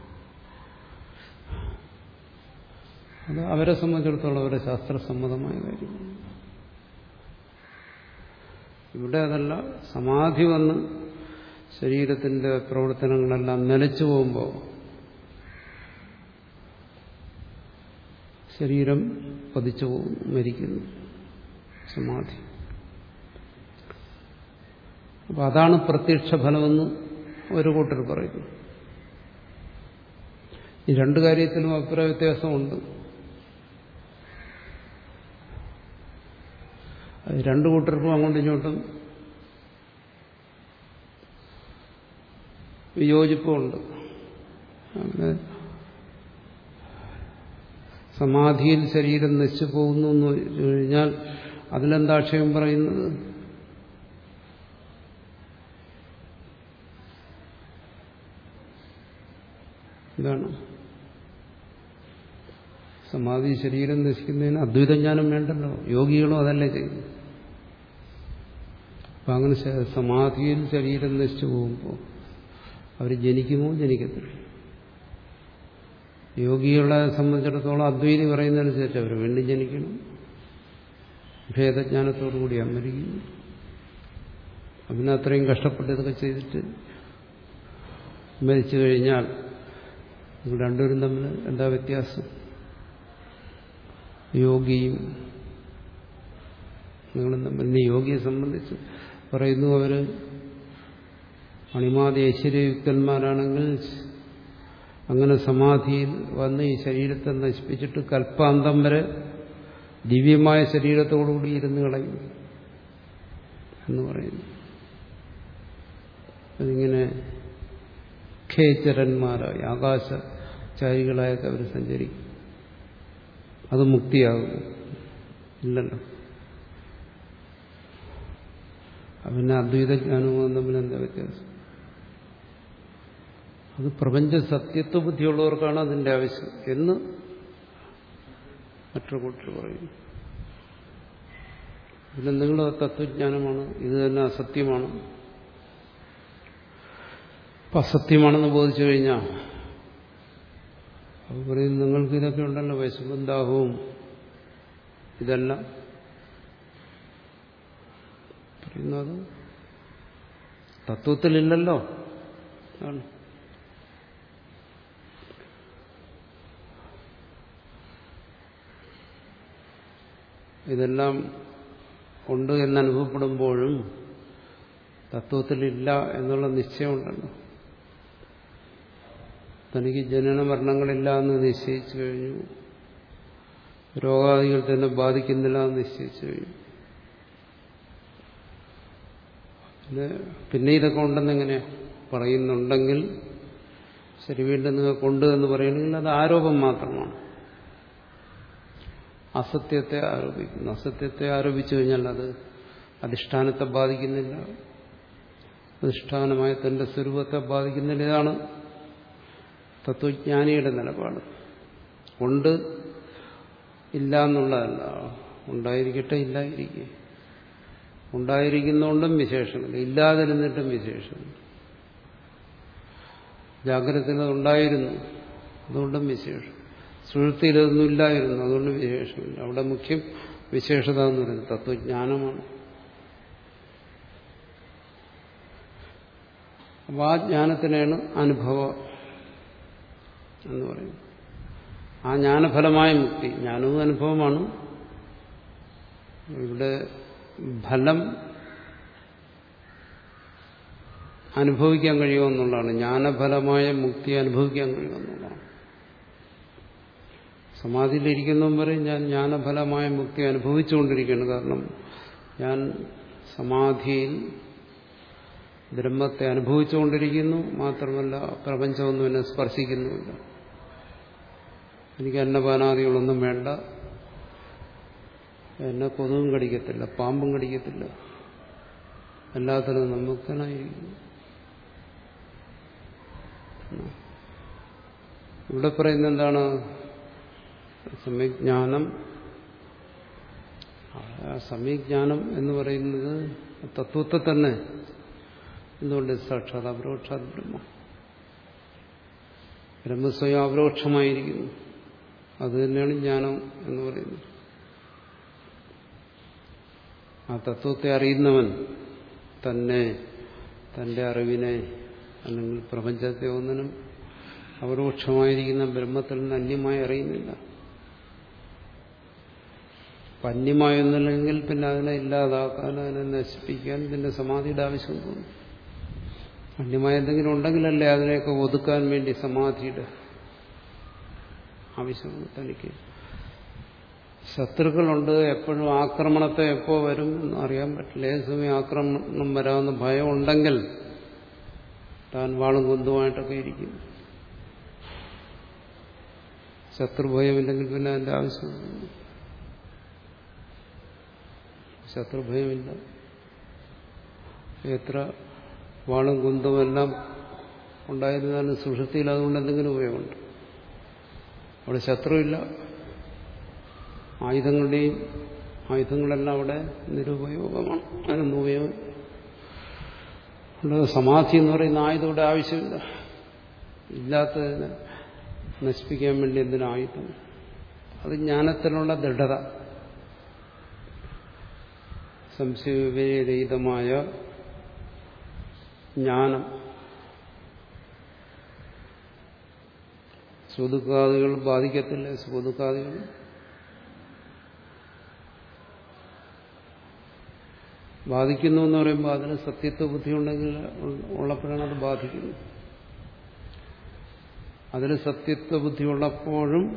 അത് അവരെ സംബന്ധിച്ചിടത്തോളം അവരെ ശാസ്ത്രസമ്മതമായ കാര്യമാണ് ഇവിടെ അതല്ല സമാധി വന്ന് ശരീരത്തിന്റെ പ്രവർത്തനങ്ങളെല്ലാം നിലച്ചു പോകുമ്പോൾ ശരീരം പതിച്ചു പോകും മരിക്കുന്നു സമാധി അപ്പൊ അതാണ് പ്രത്യക്ഷ ഫലമെന്ന് ഒരു കൂട്ടർ പറയുന്നു ഈ രണ്ടു കാര്യത്തിലും അഭിപ്രായ വ്യത്യാസമുണ്ട് അത് രണ്ടു കൂട്ടർക്കും അങ്ങോട്ടും ഇങ്ങോട്ടും വിയോജിപ്പുമുണ്ട് അങ്ങനെ സമാധിയിൽ ശരീരം നശിച്ചു പോകുന്നു എന്ന് കഴിഞ്ഞാൽ അതിലെന്താ ആക്ഷേപം പറയുന്നത് ഇതാണ് സമാധി ശരീരം നശിക്കുന്നതിന് അദ്വൈതജ്ഞാനം വേണ്ടല്ലോ യോഗികളും അതല്ലേ ചെയ്യുന്നു അപ്പൊ അങ്ങനെ സമാധിയിൽ ശരീരം നശിച്ചു പോകുമ്പോൾ അവർ ജനിക്കുമോ ജനിക്കത്തില്ല യോഗികളെ സംബന്ധിച്ചിടത്തോളം അദ്വൈതി പറയുന്നതനുസരിച്ച് അവർ വീണ്ടും ജനിക്കണം ഭേദജ്ഞാനത്തോടു കൂടി അമരിക്കുന്നു അതിന് അത്രയും കഷ്ടപ്പെട്ട് ഇതൊക്കെ ചെയ്തിട്ട് മരിച്ചു കഴിഞ്ഞാൽ നിങ്ങൾ രണ്ടുപേരും തമ്മിൽ എന്താ വ്യത്യാസം യോഗിയും നിങ്ങളും തമ്മിൽ ഇനി യോഗിയെ സംബന്ധിച്ച് പറയുന്നു അവര് അണിമാതി ഐശ്വര്യയുക്തന്മാരാണെങ്കിൽ അങ്ങനെ സമാധിയിൽ വന്ന് ഈ ശരീരത്തെ നശിപ്പിച്ചിട്ട് കൽപ്പാന്തം വരെ ദിവ്യമായ ശരീരത്തോടുകൂടി ഇരുന്ന് കളയും എന്ന് പറയുന്നു അതിങ്ങനെ ഖേചരന്മാരായി ആകാശചാരികളായൊക്കെ അവർ സഞ്ചരിക്കും അത് മുക്തിയാകും ഇല്ലല്ലോ പിന്നെ അദ്വൈതജ്ഞാനവും തമ്മിൽ എന്താ വ്യത്യാസം അത് പ്രപഞ്ച സത്യത്വ ബുദ്ധിയുള്ളവർക്കാണ് അതിന്റെ ആവശ്യം എന്ന് മറ്റൊരു കൂട്ടർ പറയുന്നു പിന്നെ നിങ്ങൾ തത്വജ്ഞാനമാണ് ഇത് തന്നെ അസത്യമാണ് അപ്പൊ അസത്യമാണെന്ന് ബോധിച്ചു കഴിഞ്ഞാൽ അപ്പൊ പറയും നിങ്ങൾക്ക് ഇതൊക്കെ ഉണ്ടല്ലോ വൈശുബന്ധാഹവും ഇതെല്ലാം പറയുന്നത് തത്വത്തിലില്ലല്ലോ ആണ് ഇതെല്ലാം ഉണ്ട് എന്നനുഭവപ്പെടുമ്പോഴും തത്വത്തിലില്ല എന്നുള്ള നിശ്ചയമുണ്ടല്ലോ തനിക്ക് ജനന മരണങ്ങളില്ല എന്ന് നിശ്ചയിച്ചു കഴിഞ്ഞു രോഗാദികൾ തന്നെ ബാധിക്കുന്നില്ല എന്ന് നിശ്ചയിച്ചു കഴിഞ്ഞു പിന്നെ പിന്നെ ഇതൊക്കെ ഉണ്ടെന്ന് എങ്ങനെ പറയുന്നുണ്ടെങ്കിൽ ശരി വീണ്ടും നിങ്ങൾക്കുണ്ട് എന്ന് പറയണമെങ്കിൽ അത് ആരോപം മാത്രമാണ് അസത്യത്തെ ആരോപിക്കുന്നു അസത്യത്തെ ആരോപിച്ചു കഴിഞ്ഞാൽ അത് അധിഷ്ഠാനത്തെ ബാധിക്കുന്നില്ല അധിഷ്ഠാനമായ തന്റെ സ്വരൂപത്തെ ബാധിക്കുന്നില്ല ഇതാണ് തത്വജ്ഞാനിയുടെ നിലപാട് ഉണ്ട് ഇല്ല എന്നുള്ളതല്ല ഉണ്ടായിരിക്കട്ടെ ഇല്ലായിരിക്കെ ഉണ്ടായിരിക്കുന്നതുകൊണ്ടും വിശേഷമില്ല ഇല്ലാതിരുന്നിട്ടും വിശേഷമില്ല ജാഗ്രതയിൽ ഉണ്ടായിരുന്നു അതുകൊണ്ടും വിശേഷം സുഹൃത്തിയിൽ അതൊന്നും ഇല്ലായിരുന്നു അതുകൊണ്ട് വിശേഷമില്ല അവിടെ മുഖ്യം വിശേഷത എന്ന് പറയുന്നത് തത്വജ്ഞാനമാണ് അപ്പോൾ ആ ജ്ഞാനത്തിനാണ് അനുഭവം എന്ന് പറയുന്നത് ആ ജ്ഞാനഫലമായ മുക്തി ജ്ഞാനവും അനുഭവമാണ് ഇവിടെ ഫലം അനുഭവിക്കാൻ കഴിയുമെന്നുള്ളതാണ് ജ്ഞാനഫലമായ മുക്തി അനുഭവിക്കാൻ കഴിയുമെന്നുള്ളതാണ് സമാധിയിലിരിക്കുന്നതും വരെ ഞാൻ ജ്ഞാനഫലമായ മുക്തി അനുഭവിച്ചുകൊണ്ടിരിക്കുകയാണ് കാരണം ഞാൻ സമാധിയിൽ ബ്രഹ്മത്തെ അനുഭവിച്ചുകൊണ്ടിരിക്കുന്നു മാത്രമല്ല പ്രപഞ്ചമൊന്നും എന്നെ സ്പർശിക്കുന്നുമില്ല എനിക്ക് അന്നപാനാദികളൊന്നും വേണ്ട എന്നെ കൊതുകും കടിക്കത്തില്ല പാമ്പും കടിക്കത്തില്ല എല്ലാത്തിനും നമുക്കനായിരിക്കുന്നു ഇവിടെ പറയുന്നത് എന്താണ് സമ്യജ്ഞാനം സമ്യജ്ഞാനം എന്ന് പറയുന്നത് തത്വത്തെ തന്നെ എന്തുകൊണ്ട് സാക്ഷാത് അപരോക്ഷാത് ബ്രഹ്മ ബ്രഹ്മസ്വയം അപരോക്ഷമായിരിക്കുന്നു അത് തന്നെയാണ് ജ്ഞാനം എന്ന് പറയുന്നത് ആ തത്വത്തെ അറിയുന്നവൻ തന്നെ തന്റെ അറിവിനെ അല്ലെങ്കിൽ പ്രപഞ്ചത്തെ ഒന്നിനും അപരോക്ഷമായിരിക്കുന്ന ബ്രഹ്മത്തിൽ നിന്ന് അന്യമായി അറിയുന്നില്ല അപ്പം അന്യമായൊന്നില്ലെങ്കിൽ പിന്നെ അതിനെ ഇല്ലാതാക്കാൻ അതിനെ നശിപ്പിക്കാൻ പിന്നെ സമാധിയുടെ ആവശ്യം തോന്നും അന്യമായ എന്തെങ്കിലും ഉണ്ടെങ്കിലല്ലേ അതിനെയൊക്കെ ഒതുക്കാൻ വേണ്ടി സമാധിയുടെ ആവശ്യമുണ്ട് തനിക്ക് ശത്രുക്കളുണ്ട് എപ്പോഴും ആക്രമണത്തെ എപ്പോ വരും എന്ന് അറിയാൻ പറ്റില്ല ഏത് സമയം ആക്രമണം വരാമെന്ന് ഭയം ഉണ്ടെങ്കിൽ താൻ വാളും കുന്തുമായിട്ടൊക്കെ ഇരിക്കും ശത്രുഭയമില്ലെങ്കിൽ പിന്നെ അതിന്റെ ആവശ്യമില്ല ശത്രുഭയമില്ല എത്ര വാളും കുന്തവും എല്ലാം ഉണ്ടായിരുന്നാലും സുഷൃത്തിയിൽ അതുകൊണ്ട് എന്തെങ്കിലും ഉപയോഗമുണ്ട് അവിടെ ശത്രുവില്ല ആയുധങ്ങളുടെയും ആയുധങ്ങളെല്ലാം അവിടെ നിരുപയോഗമാണ് അതിനൊന്നും ഉപയോഗം അതുകൊണ്ട് സമാധി എന്ന് പറയുന്ന ആയുധം ഇവിടെ ആവശ്യമില്ല ഇല്ലാത്തതിനെ നശിപ്പിക്കാൻ വേണ്ടി എന്തിനും ആയുധം അത് ജ്ഞാനത്തിലുള്ള ദൃഢത സംശയവിപരീതമായ ജ്ഞാനം സ്വതുക്കാദികൾ ബാധിക്കത്തില്ല സ്വതുക്കാദികൾ ബാധിക്കുന്നു എന്ന് പറയുമ്പോൾ അതിന് സത്യത്വ ബുദ്ധി ഉണ്ടെങ്കിൽ ഉള്ളപ്പോഴാണ് അത് ബാധിക്കുന്നത് അതിന് സത്യത്വ ബുദ്ധി ഉള്ളപ്പോഴും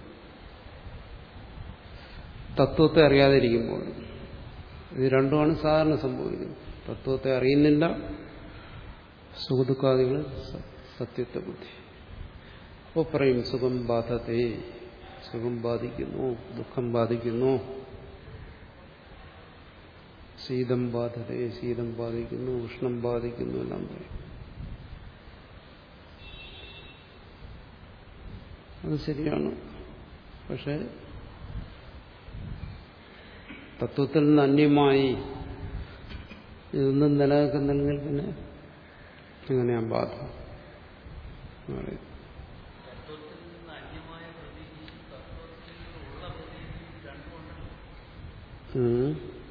തത്വത്തെ അറിയാതിരിക്കുമ്പോഴും ഇത് രണ്ടുമാണ് സാധാരണ സംഭവിക്കുന്നത് തത്വത്തെ അറിയുന്നില്ല സുഖദുഃഖാദികൾ സത്യത്വ ബുദ്ധി അപ്പോൾ പറയും സുഖം ബാധത്തെ സുഖം ബാധിക്കുന്നു ദുഃഖം ബാധിക്കുന്നു ശീതം ബാധത്തെ ശീതം ബാധിക്കുന്നു ഉഷ്ണം ബാധിക്കുന്നു എല്ലാം പറയും അത് ശരിയാണ് പക്ഷെ തത്വത്തിൽ നിന്ന് അന്യമായി ഇതൊന്നും നിലനിൽക്കുന്നില്ലെങ്കിൽ പിന്നെ എങ്ങനെയാ ബാധ എന്ന് പറയും ഉം.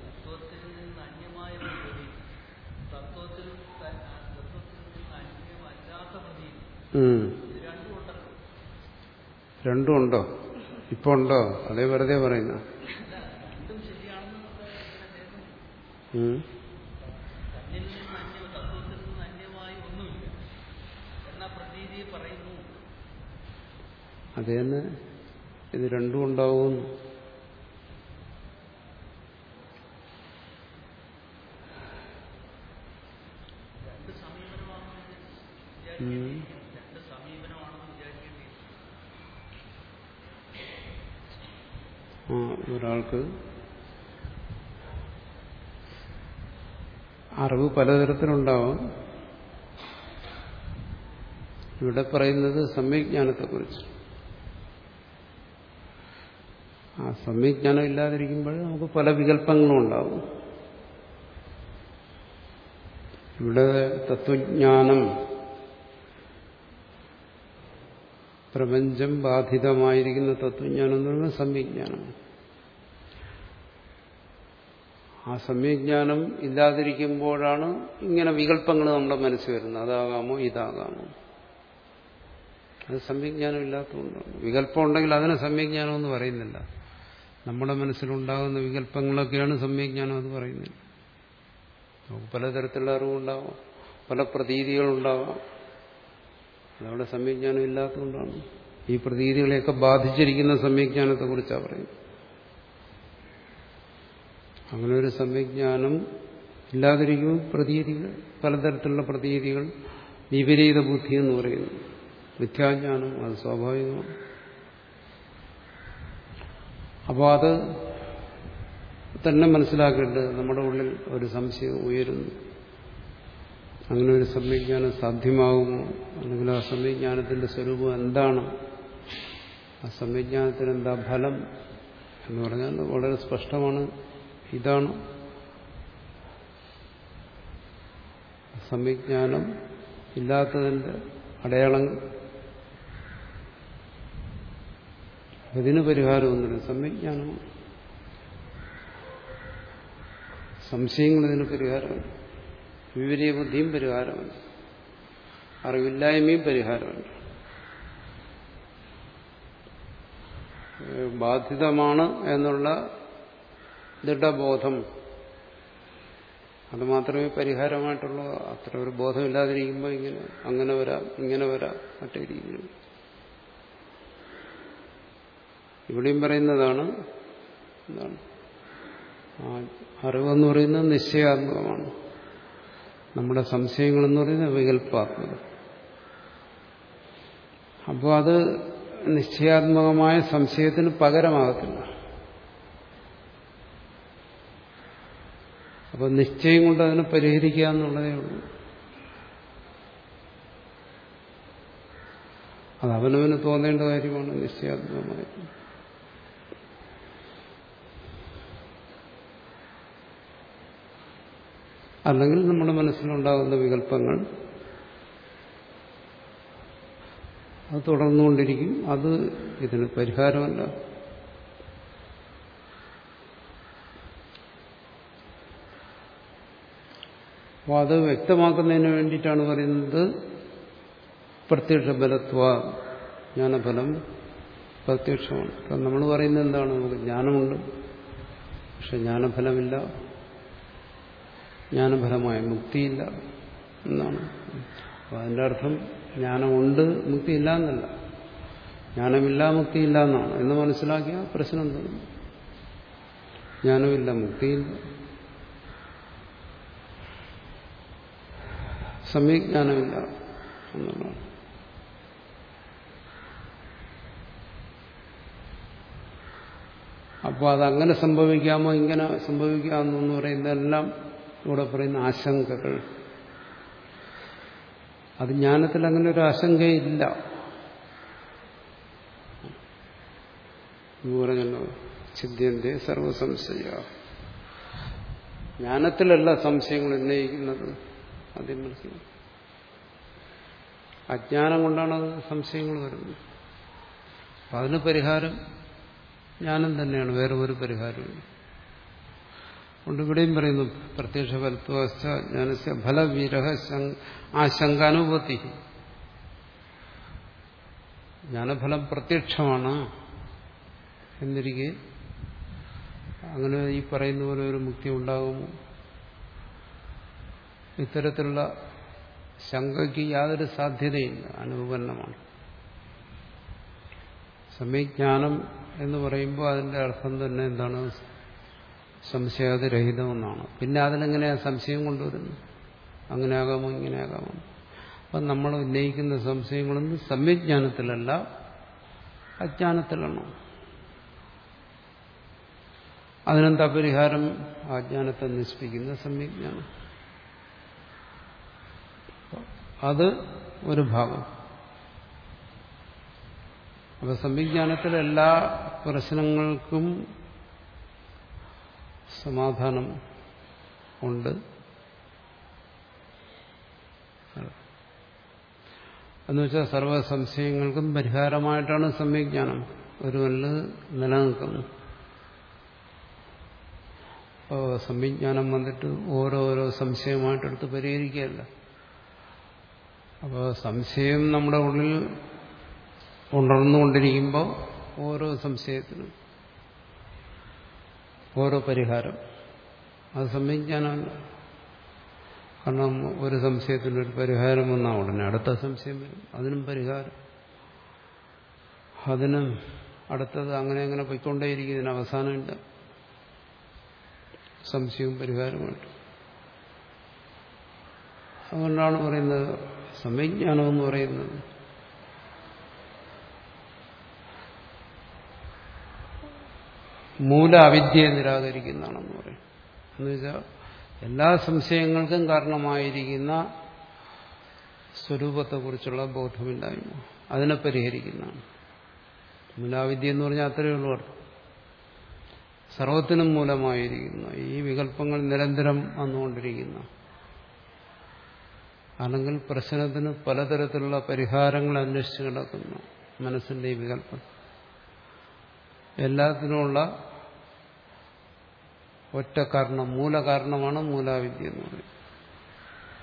ഉം. രണ്ടും ഉണ്ടോ ഇപ്പൊ ഉണ്ടോ അതേ വെറുതെ പറയുന്ന ഉം. അത് തന്നെ ഇത് രണ്ടും ഉണ്ടാവും ഉം. ആ ഒരാൾക്ക് അറിവ് പലതരത്തിലുണ്ടാവാം ഇവിടെ പറയുന്നത് സമ്യജ്ഞാനത്തെക്കുറിച്ച് ആ സമ്യജ്ഞാനം ഇല്ലാതിരിക്കുമ്പോൾ നമുക്ക് പല വികല്പങ്ങളും ഉണ്ടാവും ഇവിടെ തത്വജ്ഞാനം പ്രപഞ്ചം ബാധിതമായിരിക്കുന്ന തത്വജ്ഞാനം എന്ന് പറയുന്നത് സമ്യജ്ഞാനമാണ് ആ സമ്യജ്ഞാനം ഇല്ലാതിരിക്കുമ്പോഴാണ് ഇങ്ങനെ വികല്പങ്ങൾ നമ്മുടെ മനസ്സിൽ വരുന്നത് അതാകാമോ ഇതാകാമോ അത് സമ്യജ്ഞാനം ഇല്ലാത്തതുകൊണ്ടാണ് വികല്പം ഉണ്ടെങ്കിൽ അതിനെ സമ്യജ്ഞാനം എന്ന് പറയുന്നില്ല നമ്മുടെ മനസ്സിലുണ്ടാകുന്ന വികല്പങ്ങളൊക്കെയാണ് സമ്യജ്ഞാനം എന്ന് പറയുന്നത് നമുക്ക് പലതരത്തിലുള്ള അറിവുണ്ടാവാം പല പ്രതീതികളുണ്ടാവാം അതവിടെ സമ്യജ്ഞാനം ഇല്ലാത്തതുകൊണ്ടാണ് ഈ പ്രതീതികളെയൊക്കെ ബാധിച്ചിരിക്കുന്ന സമ്യജ്ഞാനത്തെ കുറിച്ചാണ് പറയുന്നത് അങ്ങനെ ഒരു സമ്യജ്ഞാനം ഇല്ലാതിരിക്കും പ്രതീതികൾ പലതരത്തിലുള്ള പ്രതീതികൾ വിപരീത ബുദ്ധി എന്ന് പറയുന്നു മിഥ്യാജ്ഞാനം അത് സ്വാഭാവികമാണ് അപ്പോൾ അത് തന്നെ മനസ്സിലാക്കേണ്ടത് നമ്മുടെ ഉള്ളിൽ ഒരു സംശയം ഉയരുന്നു അങ്ങനെ ഒരു സമ്യജ്ഞാനം സാധ്യമാകുമോ അല്ലെങ്കിൽ ആ സമ്യജ്ഞാനത്തിന്റെ സ്വരൂപം എന്താണ് ആ സമ്യജ്ഞാനത്തിന് എന്താ ഫലം എന്ന് പറഞ്ഞാൽ വളരെ സ്പഷ്ടമാണ് ഇതാണ് സമ്യജ്ഞാനം ഇല്ലാത്തതിന്റെ അടയാളങ്ങൾ ഇതിന് പരിഹാരമൊന്നുമില്ല സമ്യജ്ഞാനമാണ് സംശയങ്ങൾ ഇതിന് പരിഹാരമാണ് വിപരീയ ബുദ്ധിയും പരിഹാരമല്ല അറിവില്ലായ്മയും പരിഹാരമല്ല ബാധിതമാണ് എന്നുള്ള ദൃഢബോധം അത് മാത്രമേ പരിഹാരമായിട്ടുള്ളൂ അത്ര ഒരു ബോധമില്ലാതിരിക്കുമ്പോൾ ഇങ്ങനെ അങ്ങനെ വരാം ഇങ്ങനെ വരാം മറ്റേ രീതിയിൽ ഇവിടെയും പറയുന്നതാണ് എന്താണ് അറിവെന്ന് പറയുന്നത് നിശ്ചയാത്മകമാണ് നമ്മുടെ സംശയങ്ങളെന്ന് പറയുന്നത് വികല്പാത്മകം അപ്പോൾ അത് നിശ്ചയാത്മകമായ സംശയത്തിന് പകരമാകത്തില്ല അപ്പോൾ നിശ്ചയം കൊണ്ട് അതിനെ പരിഹരിക്കുക എന്നുള്ളതേ ഉള്ളൂ അത് അവനവന് തോന്നേണ്ട കാര്യമാണ് നിശ്ചയാത്മകമായിട്ട് അല്ലെങ്കിൽ നമ്മുടെ മനസ്സിലുണ്ടാകുന്ന വികല്പങ്ങൾ അത് തുടർന്നുകൊണ്ടിരിക്കും അത് ഇതിന് പരിഹാരമല്ല അപ്പോൾ അത് വ്യക്തമാക്കുന്നതിന് വേണ്ടിയിട്ടാണ് പറയുന്നത് പ്രത്യക്ഷ ബലത്വ ജ്ഞാനഫലം പ്രത്യക്ഷമാണ് അപ്പം നമ്മൾ പറയുന്നത് എന്താണ് നമുക്ക് ജ്ഞാനമുണ്ട് പക്ഷെ ജ്ഞാനഫലമില്ല ജ്ഞാനഫലമായ മുക്തിയില്ല എന്നാണ് അപ്പോൾ അതിൻ്റെ അർത്ഥം ജ്ഞാനമുണ്ട് മുക്തിയില്ല എന്നല്ല ജ്ഞാനമില്ല മുക്തിയില്ല എന്നാണ് എന്ന് മനസ്സിലാക്കിയ പ്രശ്നം തോന്നും ജ്ഞാനമില്ല മുക്തിയില്ല സമ്യജ്ഞാനമില്ല എന്നുള്ളതാണ് അപ്പോൾ അതങ്ങനെ സംഭവിക്കാമോ ഇങ്ങനെ സംഭവിക്കാമെന്നോ എന്ന് പറയുന്നതെല്ലാം ഇവിടെ പറയുന്ന ആശങ്കകൾ അത് ജ്ഞാനത്തിൽ അങ്ങനെ ഒരു ആശങ്കയില്ല എന്ന് പറഞ്ഞല്ലോ ചിദ്യന്റെ സർവസംശയ ജ്ഞാനത്തിലല്ല സംശയങ്ങൾ ഉന്നയിക്കുന്നത് ആദ്യം മനസ്സിലാക്കും അജ്ഞാനം കൊണ്ടാണ് അത് സംശയങ്ങൾ വരുന്നത് അപ്പം അതിന് പരിഹാരം ജ്ഞാനം തന്നെയാണ് വേറെ ഒരു പരിഹാരമില്ല അതുകൊണ്ട് ഇവിടെയും പറയുന്നു പ്രത്യക്ഷ ഫലത്വസ്ഥ ജ്ഞാനസ്യ ഫലവിരഹ ആശങ്കാനുപത്തി ജ്ഞാനഫലം പ്രത്യക്ഷമാണ് എന്നിരിക്കെ അങ്ങനെ ഈ പറയുന്ന പോലെ ഒരു മുക്തി ഉണ്ടാകുമോ ഇത്തരത്തിലുള്ള ശങ്കയ്ക്ക് യാതൊരു സാധ്യതയില്ല അനുപന്നമാണ് സമയജ്ഞാനം എന്ന് പറയുമ്പോൾ അതിന്റെ അർത്ഥം തന്നെ എന്താണ് സംശയാതിരഹിതമെന്നാണ് പിന്നെ അതിലെങ്ങനെയാ സംശയം കൊണ്ടുവരുന്നത് അങ്ങനെ ആകാമോ ഇങ്ങനെ ആകാമോ അപ്പം നമ്മൾ ഉന്നയിക്കുന്ന സംശയങ്ങളൊന്നും സമ്യജ്ഞാനത്തിലല്ല അജ്ഞാനത്തിലാണ് അതിനെന്താ പരിഹാരം അജ്ഞാനത്തെ നശിപ്പിക്കുന്ന സമ്യജ്ഞാനം അത് ഒരു ഭാഗം അപ്പൊ സംവിജ്ഞാനത്തിൽ എല്ലാ പ്രശ്നങ്ങൾക്കും സമാധാനം ഉണ്ട് എന്നുവെച്ചാൽ സർവ സംശയങ്ങൾക്കും പരിഹാരമായിട്ടാണ് സംവിജ്ഞാനം ഒരുവനിൽ നിലനിൽക്കുന്നത് അപ്പോൾ സംവിജ്ഞാനം വന്നിട്ട് ഓരോരോ സംശയമായിട്ടെടുത്ത് പരിഹരിക്കുകയല്ല അപ്പോൾ സംശയം നമ്മുടെ ഉള്ളിൽ ഉണർന്നുകൊണ്ടിരിക്കുമ്പോൾ ഓരോ സംശയത്തിനും ഓരോ പരിഹാരം അത് സംവിജ്ഞാനമല്ല കാരണം ഒരു സംശയത്തിനൊരു പരിഹാരം വന്നാൽ ഉടനെ അടുത്ത സംശയം വരും അതിനും പരിഹാരം അതിനും അടുത്തത് അങ്ങനെ അങ്ങനെ പോയിക്കൊണ്ടേയിരിക്കും ഇതിന് അവസാനമില്ല സംശയവും പരിഹാരമായിട്ട് അതുകൊണ്ടാണ് പറയുന്നത് സംവിജ്ഞാനം എന്ന് പറയുന്നത് മൂല അവിദ്യയെ നിരാകരിക്കുന്നതാണെന്ന് പറയും എന്നുവെച്ചാൽ എല്ലാ സംശയങ്ങൾക്കും കാരണമായിരിക്കുന്ന സ്വരൂപത്തെക്കുറിച്ചുള്ള ബോധമില്ലായ്മ അതിനെ പരിഹരിക്കുന്നതാണ് മൂലാവിദ്യ എന്ന് പറഞ്ഞാൽ അത്രയേ ഉള്ളൂ അർത്ഥം സർവത്തിനും മൂലമായിരിക്കുന്ന ഈ വികല്പങ്ങൾ നിരന്തരം വന്നുകൊണ്ടിരിക്കുന്ന അല്ലെങ്കിൽ പ്രശ്നത്തിന് പലതരത്തിലുള്ള പരിഹാരങ്ങൾ അന്വേഷിച്ച് കിടക്കുന്ന മനസ്സിന്റെ ഈ വികല്പം എല്ലാത്തിനുമുള്ള ഒറ്റ കാരണം മൂലകാരണമാണ് മൂലാവിദ്യ എന്ന് പറയുന്നത്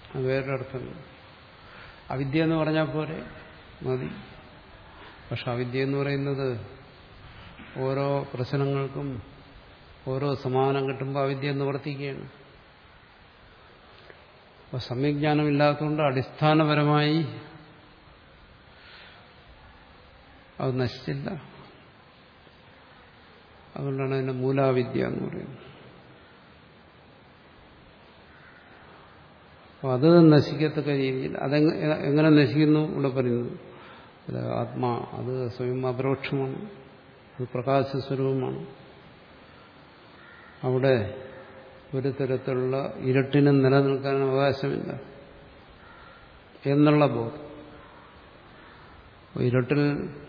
അത് വേറൊരർത്ഥം അവിദ്യ എന്ന് പറഞ്ഞാൽ പോരെ മതി പക്ഷെ അവിദ്യ എന്ന് പറയുന്നത് ഓരോ പ്രശ്നങ്ങൾക്കും ഓരോ സമാനം കിട്ടുമ്പോൾ അവിദ്യ നിവർത്തിക്കുകയാണ് അപ്പോൾ സമ്യജ്ഞാനം ഇല്ലാത്തതുകൊണ്ട് അടിസ്ഥാനപരമായി അത് നശിച്ചില്ല അതുകൊണ്ടാണ് അതിന്റെ മൂലാവിദ്യ എന്ന് പറയുന്നത് അപ്പോൾ അത് നശിക്കത്തക്ക രീതിയിൽ അതെങ്ങനെ എങ്ങനെ നശിക്കുന്നു ഇവിടെ പറയുന്നത് അത് ആത്മാ അത് സ്വയം അപരോക്ഷമാണ് അത് പ്രകാശ സ്വരൂപമാണ് അവിടെ ഒരു തരത്തിലുള്ള ഇരട്ടിനും നിലനിൽക്കാൻ അവകാശമില്ല എന്നുള്ള ബോധം ഇരട്ടിൽ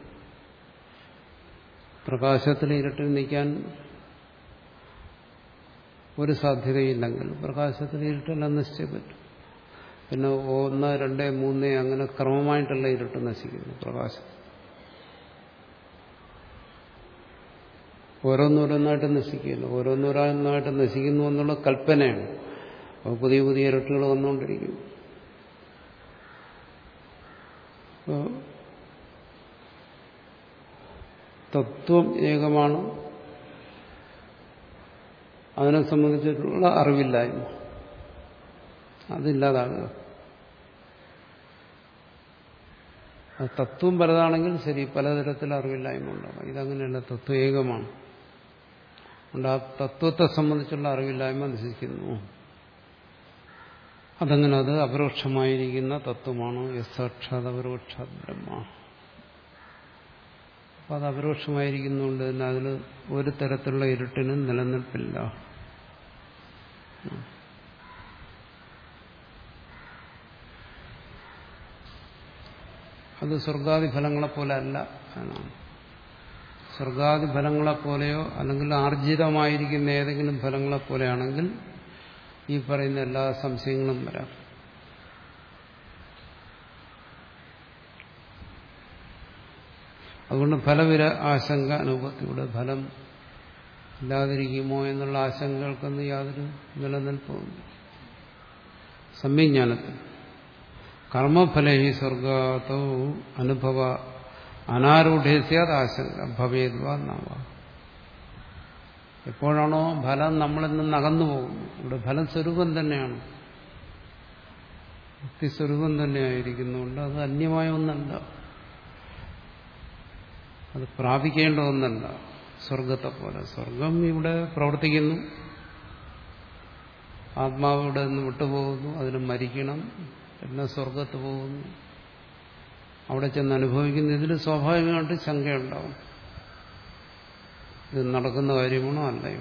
പ്രകാശത്തിൽ ഇരട്ടിൽ നിൽക്കാൻ ഒരു സാധ്യതയില്ലെങ്കിൽ പ്രകാശത്തിൽ ഇരുട്ടെല്ലാം നശിച്ചേ പറ്റും പിന്നെ ഒന്ന് രണ്ട് മൂന്ന് അങ്ങനെ ക്രമമായിട്ടല്ല ഇരുട്ട് നശിക്കുന്നു പ്രകാശം ഓരോന്നോരോന്നായിട്ട് നശിക്കുകയില്ല ഓരോന്നോരോന്നായിട്ട് നശിക്കുന്നു എന്നുള്ള കൽപ്പനയാണ് അപ്പോൾ പുതിയ പുതിയ ഇരട്ടുകൾ വന്നുകൊണ്ടിരിക്കും അപ്പോൾ തത്വം ഏകമാണ് അതിനെ സംബന്ധിച്ചിട്ടുള്ള അറിവില്ലായ്മ അതില്ലാതാകുക അത് തത്വം പലതാണെങ്കിൽ ശരി പലതരത്തിൽ അറിവില്ലായ്മ ഉണ്ടാകും ഇതങ്ങനെയല്ല തത്വം ഏകമാണ് അതുകൊണ്ട് ആ തത്വത്തെ സംബന്ധിച്ചുള്ള അറിവില്ലായ്മ നശിക്കുന്നു അതങ്ങനെ അത് അപരോക്ഷമായിരിക്കുന്ന തത്വമാണ് യസാക്ഷാത് അപരോക്ഷാത് ബ്രഹ്മ അപ്പം അത് അപരോക്ഷമായിരിക്കുന്നതുകൊണ്ട് തന്നെ അതിൽ ഒരു തരത്തിലുള്ള ഇരുട്ടിനും നിലനിൽപ്പില്ല അത് സ്വർഗാദി ഫലങ്ങളെ പോലെ അല്ല എന്നാണ് സ്വർഗാദി ഫലങ്ങളെ പോലെയോ അല്ലെങ്കിൽ ആർജിതമായിരിക്കുന്ന ഏതെങ്കിലും ഫലങ്ങളെ പോലെയാണെങ്കിൽ ഈ പറയുന്ന എല്ലാ സംശയങ്ങളും വരാം അതുകൊണ്ട് ഫലവിര ആശങ്ക അനുഭവത്തിലൂടെ ഫലം ഇല്ലാതിരിക്കുമോ എന്നുള്ള ആശങ്കകൾക്കൊന്നും യാതൊരു നിലനിൽപ്പുമില്ല സംവിജ്ഞാനത്തിൽ കർമ്മഫലേ സ്വർഗാത്തോ അനുഭവ അനാരൂഢ്യസ്യാത് ആശങ്ക ഭവേദ്വാ നാവ എപ്പോഴാണോ ഫലം നമ്മളിൽ നിന്ന് അകന്നു പോകുന്നു ഇവിടെ ഫലം സ്വരൂപം തന്നെയാണ് വ്യക്തിസ്വരൂപം തന്നെയായിരിക്കുന്നുണ്ട് അത് അന്യമായ ഒന്നല്ല അത് പ്രാപിക്കേണ്ട ഒന്നല്ല സ്വർഗത്തെ പോലെ സ്വർഗം ഇവിടെ പ്രവർത്തിക്കുന്നു ആത്മാവ് ഇവിടെ നിന്ന് വിട്ടുപോകുന്നു അതിന് മരിക്കണം പിന്നെ സ്വർഗത്ത് പോകുന്നു അവിടെ ചെന്ന് അനുഭവിക്കുന്ന ഇതിൽ സ്വാഭാവികമായിട്ട് ശങ്കയുണ്ടാവും ഇത് നടക്കുന്ന കാര്യമാണോ അല്ലയോ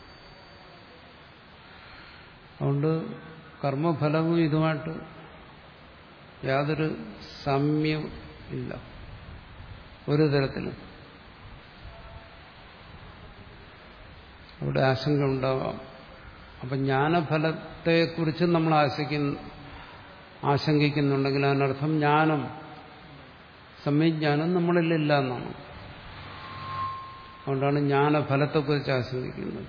അതുകൊണ്ട് കർമ്മഫലവും ഇതുമായിട്ട് യാതൊരു സാമ്യവും ഇല്ല ഒരു തരത്തിലും അവിടെ ആശങ്ക ഉണ്ടാവാം അപ്പം ജ്ഞാനഫലത്തെക്കുറിച്ച് നമ്മൾ ആശിക്കുന്ന ആശങ്കിക്കുന്നുണ്ടെങ്കിൽ അതിനർത്ഥം ജ്ഞാനം സമ്യജ്ഞാനം നമ്മളിലില്ല എന്നാണ് അതുകൊണ്ടാണ് ജ്ഞാനഫലത്തെക്കുറിച്ച് ആശങ്കിക്കുന്നത്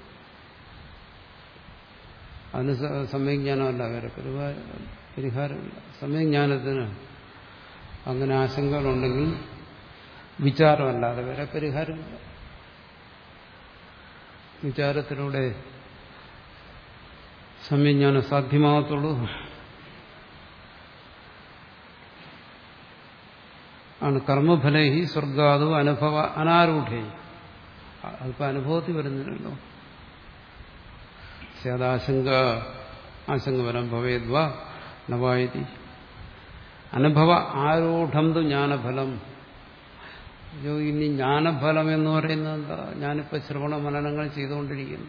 അതിന് സമ്യജ്ഞാനമല്ല വേറെ പരിഹാരമില്ല സമ്യജ്ഞാനത്തിന് അങ്ങനെ ആശങ്കകളുണ്ടെങ്കിൽ വിചാരമല്ലാതെ വേറെ പരിഹാരമില്ല വിചാരത്തിലൂടെ സമ്യജ്ഞാനം സാധ്യമാകത്തുള്ളൂ ആണ് കർമ്മഫലൈ സ്വർഗാതു അനുഭവ അനാരൂഢേ അതിപ്പോ അനുഭവത്തിൽ വരുന്നില്ലല്ലോ സ്യാദാശങ്ക ആശങ്ക വരാൻ ഭവേദ്വ നവായതി അനുഭവ ആരൂഢം തു ജ്ഞാനഫലം ഇനി ജ്ഞാനഫലം എന്ന് പറയുന്നത് എന്താ ഞാനിപ്പോൾ ശ്രവണ മനനങ്ങൾ ചെയ്തുകൊണ്ടിരിക്കുന്നു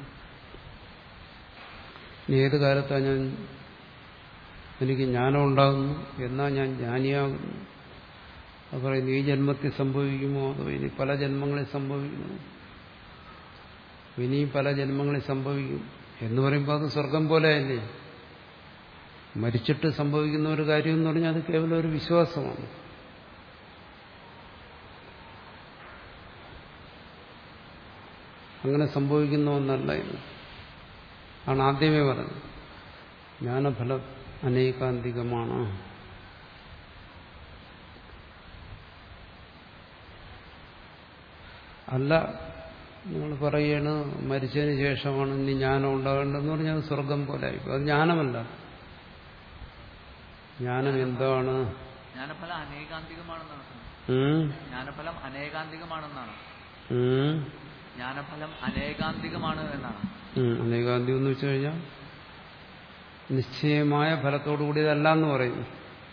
ഇനി ഏത് കാലത്താണ് ഞാൻ എനിക്ക് ജ്ഞാനം ഉണ്ടാകുന്നു എന്നാ ഞാൻ ജ്ഞാനിയാകുന്നു അത് പറയുന്നു ഈ ജന്മത്തിൽ സംഭവിക്കുമോ അതോ ഇനി പല ജന്മങ്ങളിൽ സംഭവിക്കുമോ ഇനിയും പല ജന്മങ്ങളിൽ സംഭവിക്കും എന്ന് പറയുമ്പോൾ അത് സ്വർഗം പോലെയല്ലേ മരിച്ചിട്ട് സംഭവിക്കുന്ന ഒരു കാര്യം എന്ന് പറഞ്ഞാൽ അത് കേവലം ഒരു വിശ്വാസമാണ് അങ്ങനെ സംഭവിക്കുന്ന ഒന്നല്ല ഇത് ആണ് ആദ്യമേ പറഞ്ഞത് ജ്ഞാനഫലം അനേകാന്തികമാണ് അല്ല നിങ്ങൾ പറയാണ് മരിച്ചതിന് ശേഷമാണ് ഇനി ജ്ഞാനം ഉണ്ടാകേണ്ടതെന്ന് പറഞ്ഞാൽ അത് സ്വർഗം പോലെ ആയിപ്പോ അത് ജ്ഞാനമല്ല ജ്ഞാനം എന്താണ് ജ്ഞാനഫലം അനേകാന്തികമാണെന്നാണ് ഉം? ജ്ഞാനഫലം അനേകാന്തികമാണെന്നാണ് ഉം? ജ്ഞാനഫലം അനേകാന്തികമാണ് എന്നാണ് ഉം. അനേകാന്തി എന്ന് വെച്ചു കഴിഞ്ഞാൽ നിശ്ചയമായ ഫലത്തോടു കൂടിയതല്ല എന്ന് പറയുന്നു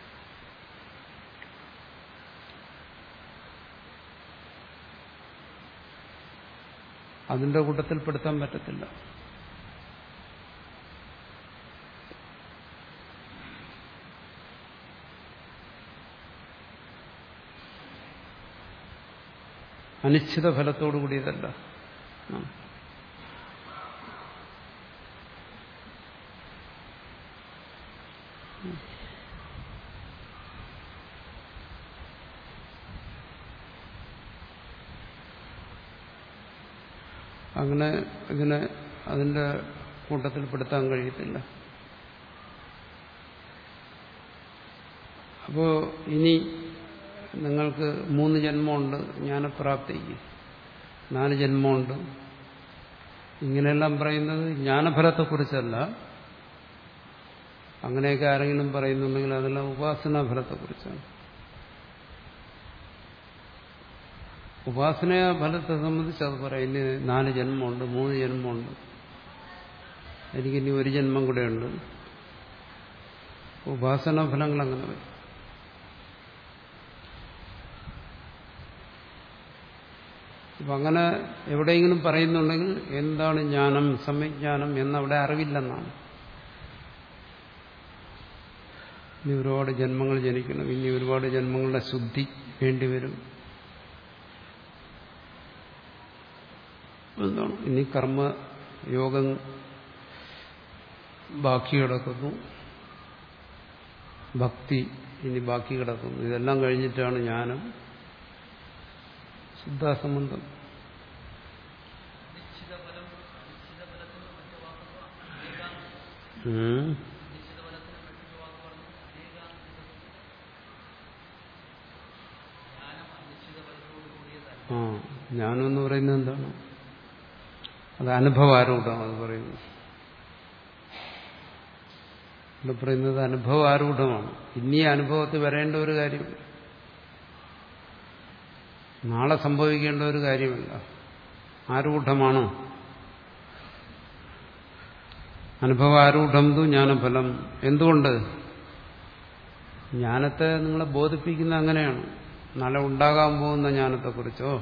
അതിന്റെ കൂട്ടത്തിൽ പെടുത്താൻ പറ്റത്തില്ല അനിശ്ചിത ഫലത്തോടു കൂടിയതല്ല ആ. അങ്ങനെ ഇതിനെ അതിന്റെ കൂട്ടത്തിൽ പെടുത്താൻ കഴിയത്തില്ല അപ്പോ ഇനി നിങ്ങൾക്ക് മൂന്ന് ജന്മമുണ്ട് ജ്ഞാനപ്രാപ്തിക്ക് നാല് ജന്മമുണ്ട് ഇങ്ങനെയെല്ലാം പറയുന്നത് ജ്ഞാനഫലത്തെക്കുറിച്ചല്ല അങ്ങനെയൊക്കെ ആരെങ്കിലും പറയുന്നുണ്ടെങ്കിൽ അതെല്ലാം ഉപാസനാ ഫലത്തെക്കുറിച്ചാണ് ഉപാസന ഫലത്തെ സംബന്ധിച്ച് അത് പറയാം ഇനി നാല് ജന്മമുണ്ട് മൂന്ന് ജന്മമുണ്ട് എനിക്കിനി ഒരു ജന്മം കൂടെയുണ്ട് ഉപാസനാ ഫലങ്ങൾ അങ്ങനെ വരും അപ്പൊ അങ്ങനെ എവിടെയെങ്കിലും പറയുന്നുണ്ടെങ്കിൽ എന്താണ് ജ്ഞാനം സമ്യജ്ഞാനം എന്നവിടെ അറിവില്ലെന്നാണ് ഇനി ഒരുപാട് ജന്മങ്ങൾ ജനിക്കണം ഇനി ഒരുപാട് ജന്മങ്ങളുടെ ശുദ്ധി വേണ്ടിവരും എന്താണ് ഇനി കർമ്മയോഗം ബാക്കി കിടക്കുന്നു ഭക്തി ഇനി ബാക്കി കിടക്കുന്നു ഇതെല്ലാം കഴിഞ്ഞിട്ടാണ് ജ്ഞാനം ശുദ്ധാസംബന്ധം ഉം. ആ ജ്ഞാനം എന്ന് പറയുന്നത് എന്താണ് അത് അനുഭവാരൂഢമാണ് അത് പറയുന്നത് ഇവിടെ പറയുന്നത് അനുഭവാരൂഢമാണ് ഇനി ഈ അനുഭവത്തിൽ വരേണ്ട ഒരു കാര്യമില്ല നാളെ സംഭവിക്കേണ്ട ഒരു കാര്യമില്ല ആരൂഢമാണ് അനുഭവാരൂഢം തു ജ്ഞാനഫലം എന്തുകൊണ്ട് ജ്ഞാനത്തെ നിങ്ങളെ ബോധിപ്പിക്കുന്ന അങ്ങനെയാണ് നാളെ ഉണ്ടാകാൻ പോകുന്ന ജ്ഞാനത്തെക്കുറിച്ചോ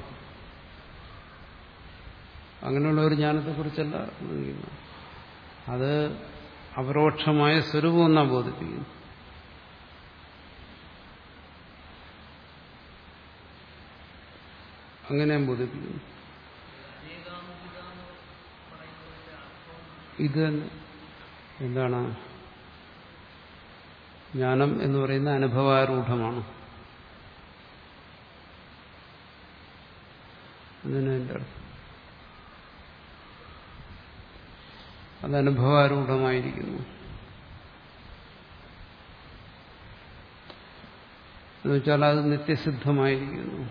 അങ്ങനെയുള്ള ഒരു ജ്ഞാനത്തെക്കുറിച്ചല്ല ബോധിക്കുന്നത് അത് അപരോക്ഷമായ സ്വരൂപം എന്നാ ബോധിപ്പിക്കുന്നു അങ്ങനെ ഞാൻ ബോധിപ്പിക്കുന്നു ഇത് തന്നെ എന്താണ് ജ്ഞാനം എന്ന് പറയുന്ന അനുഭവാരൂഢമാണ് അതിന് എൻ്റെ അർത്ഥം അത് അനുഭവാരൂഢമായിരിക്കുന്നു എന്നുവെച്ചാൽ അത് നിത്യസിദ്ധമായിരിക്കുന്നു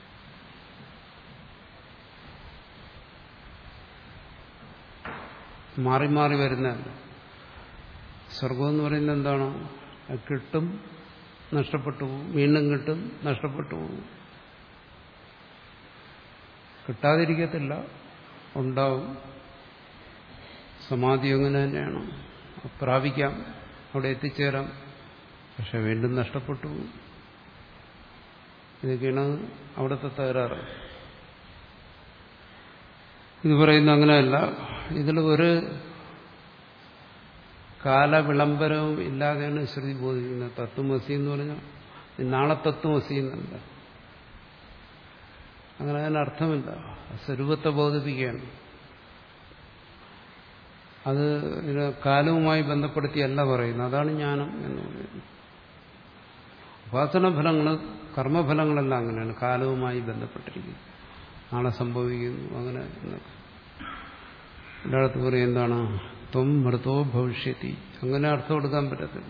മാറി മാറി വരുന്നതല്ല സ്വർഗം എന്ന് പറയുന്നത് എന്താണ് അത് കിട്ടും നഷ്ടപ്പെട്ടു പോകും വീണ്ടും കിട്ടും നഷ്ടപ്പെട്ടു പോകും കിട്ടാതിരിക്കത്തില്ല ഉണ്ടാവും സമാധി അങ്ങനെ തന്നെയാണ് പ്രാപിക്കാം അവിടെ എത്തിച്ചേരാം പക്ഷെ വീണ്ടും നഷ്ടപ്പെട്ടു പോകും ഇതൊക്കെയാണ് അവിടുത്തെ തകരാറ് ഇത് പറയുന്ന അങ്ങനെയല്ല ഇതിൽ ഒരു കാലവിളംബരവും ഇല്ലാതെയാണ് ശ്രുതി ബോധിക്കുന്നത് തത്വമസി എന്ന് പറഞ്ഞാൽ നാളെ തത്വമസി എന്നല്ല അങ്ങനെ അതിന് അർത്ഥമില്ല സ്വരൂപത്തെ ബോധിപ്പിക്കുകയാണ് അത് ഇത് കാലവുമായി ബന്ധപ്പെടുത്തിയല്ല പറയുന്നത് അതാണ് ജ്ഞാനം എന്ന് പറയുന്നത് ഉപാസനഫലങ്ങൾ കർമ്മഫലങ്ങളെല്ലാം അങ്ങനെയാണ് കാലവുമായി ബന്ധപ്പെട്ടിരിക്കുന്നു നാളെ സംഭവിക്കുന്നു അങ്ങനെ എന്നൊക്കെ എല്ലായിടത്തും പറയും എന്താണ് ത്വം മൃതോ ഭവിഷ്യത്തി അങ്ങനെ അർത്ഥം കൊടുക്കാൻ പറ്റത്തില്ല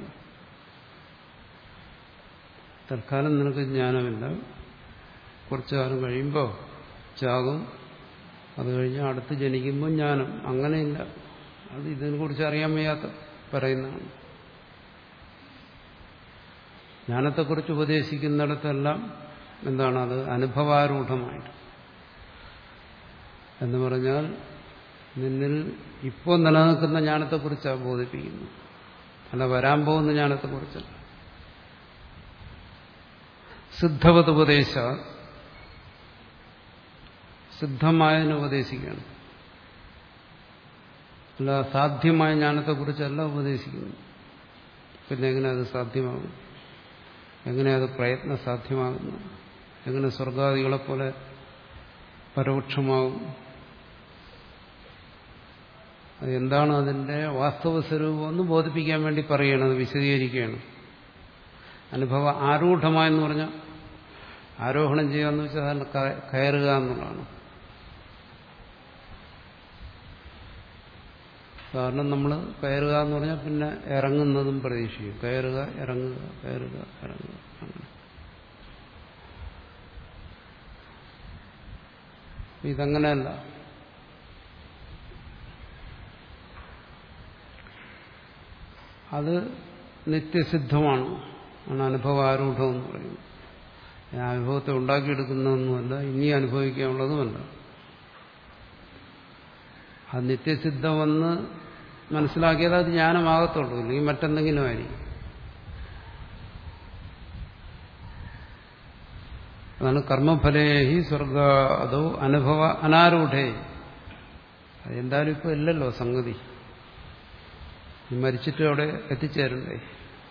തൽക്കാലം നിനക്ക് ജ്ഞാനമില്ല കുറച്ചു കാലം കഴിയുമ്പോൾ ചാകും അത് കഴിഞ്ഞ് അടുത്ത് ജനിക്കുമ്പോൾ ജ്ഞാനം അങ്ങനെയില്ല അത് ഇതിനെക്കുറിച്ച് അറിയാൻ വയ്യാത്ത പറയുന്നതാണ് ജ്ഞാനത്തെക്കുറിച്ച് ഉപദേശിക്കുന്നിടത്തെല്ലാം എന്താണ് അത് അനുഭവാരൂഢമായിട്ട് എന്ന് പറഞ്ഞാൽ നിന്നിൽ ഇപ്പോൾ നിലനിൽക്കുന്ന ജ്ഞാനത്തെക്കുറിച്ചാണ് ബോധിപ്പിക്കുന്നത് അല്ല വരാൻ പോകുന്ന ജ്ഞാനത്തെക്കുറിച്ചല്ല സിദ്ധവത് ഉപദേശ സിദ്ധമായതിനെ ഉപദേശിക്കുകയാണ് അല്ല സാധ്യമായ ജ്ഞാനത്തെക്കുറിച്ചല്ല ഉപദേശിക്കുന്നു പിന്നെ എങ്ങനെ അത് സാധ്യമാകും എങ്ങനെ അത് പ്രയത്ന സാധ്യമാകുന്നു എങ്ങനെ സ്വർഗാദികളെപ്പോലെ പരോക്ഷമാകും അത് എന്താണ് അതിന്റെ വാസ്തവ സ്വരൂപമെന്ന് ബോധിപ്പിക്കാൻ വേണ്ടി പറയണത് വിശദീകരിക്കുകയാണ് അനുഭവ ആരൂഢമായെന്ന് പറഞ്ഞാൽ ആരോഹണം ചെയ്യുക എന്ന് വെച്ചാൽ അതിൽ കയറുക എന്നുള്ളതാണ് കാരണം നമ്മൾ കയറുക എന്ന് പറഞ്ഞാൽ പിന്നെ ഇറങ്ങുന്നതും പ്രതീക്ഷിക്കും കയറുക ഇറങ്ങുക കയറുക ഇറങ്ങുക അങ്ങനെ ഇതങ്ങനെയല്ല അത് നിത്യസിദ്ധമാണ് ആണ് അനുഭവാരൂഢം എന്ന് പറയുന്നത് ആ അനുഭവത്തെ ഉണ്ടാക്കിയെടുക്കുന്നതൊന്നുമല്ല ഇനി അനുഭവിക്കാനുള്ളതുമല്ല അത് നിത്യസിദ്ധമെന്ന് മനസ്സിലാക്കിയാൽ അത് ജ്ഞാനമാകത്തുള്ളൂ ഇല്ലെങ്കിൽ മറ്റെന്തെങ്കിലും ആയിരിക്കും അതാണ് കർമ്മഫലേഹി സ്വർഗ അതോ അനുഭവ അനാരൂഢേ അതെന്തായാലും ഇപ്പൊ ഇല്ലല്ലോ സംഗതി മരിച്ചിട്ട് അവിടെ എത്തിച്ചേരണ്ടേ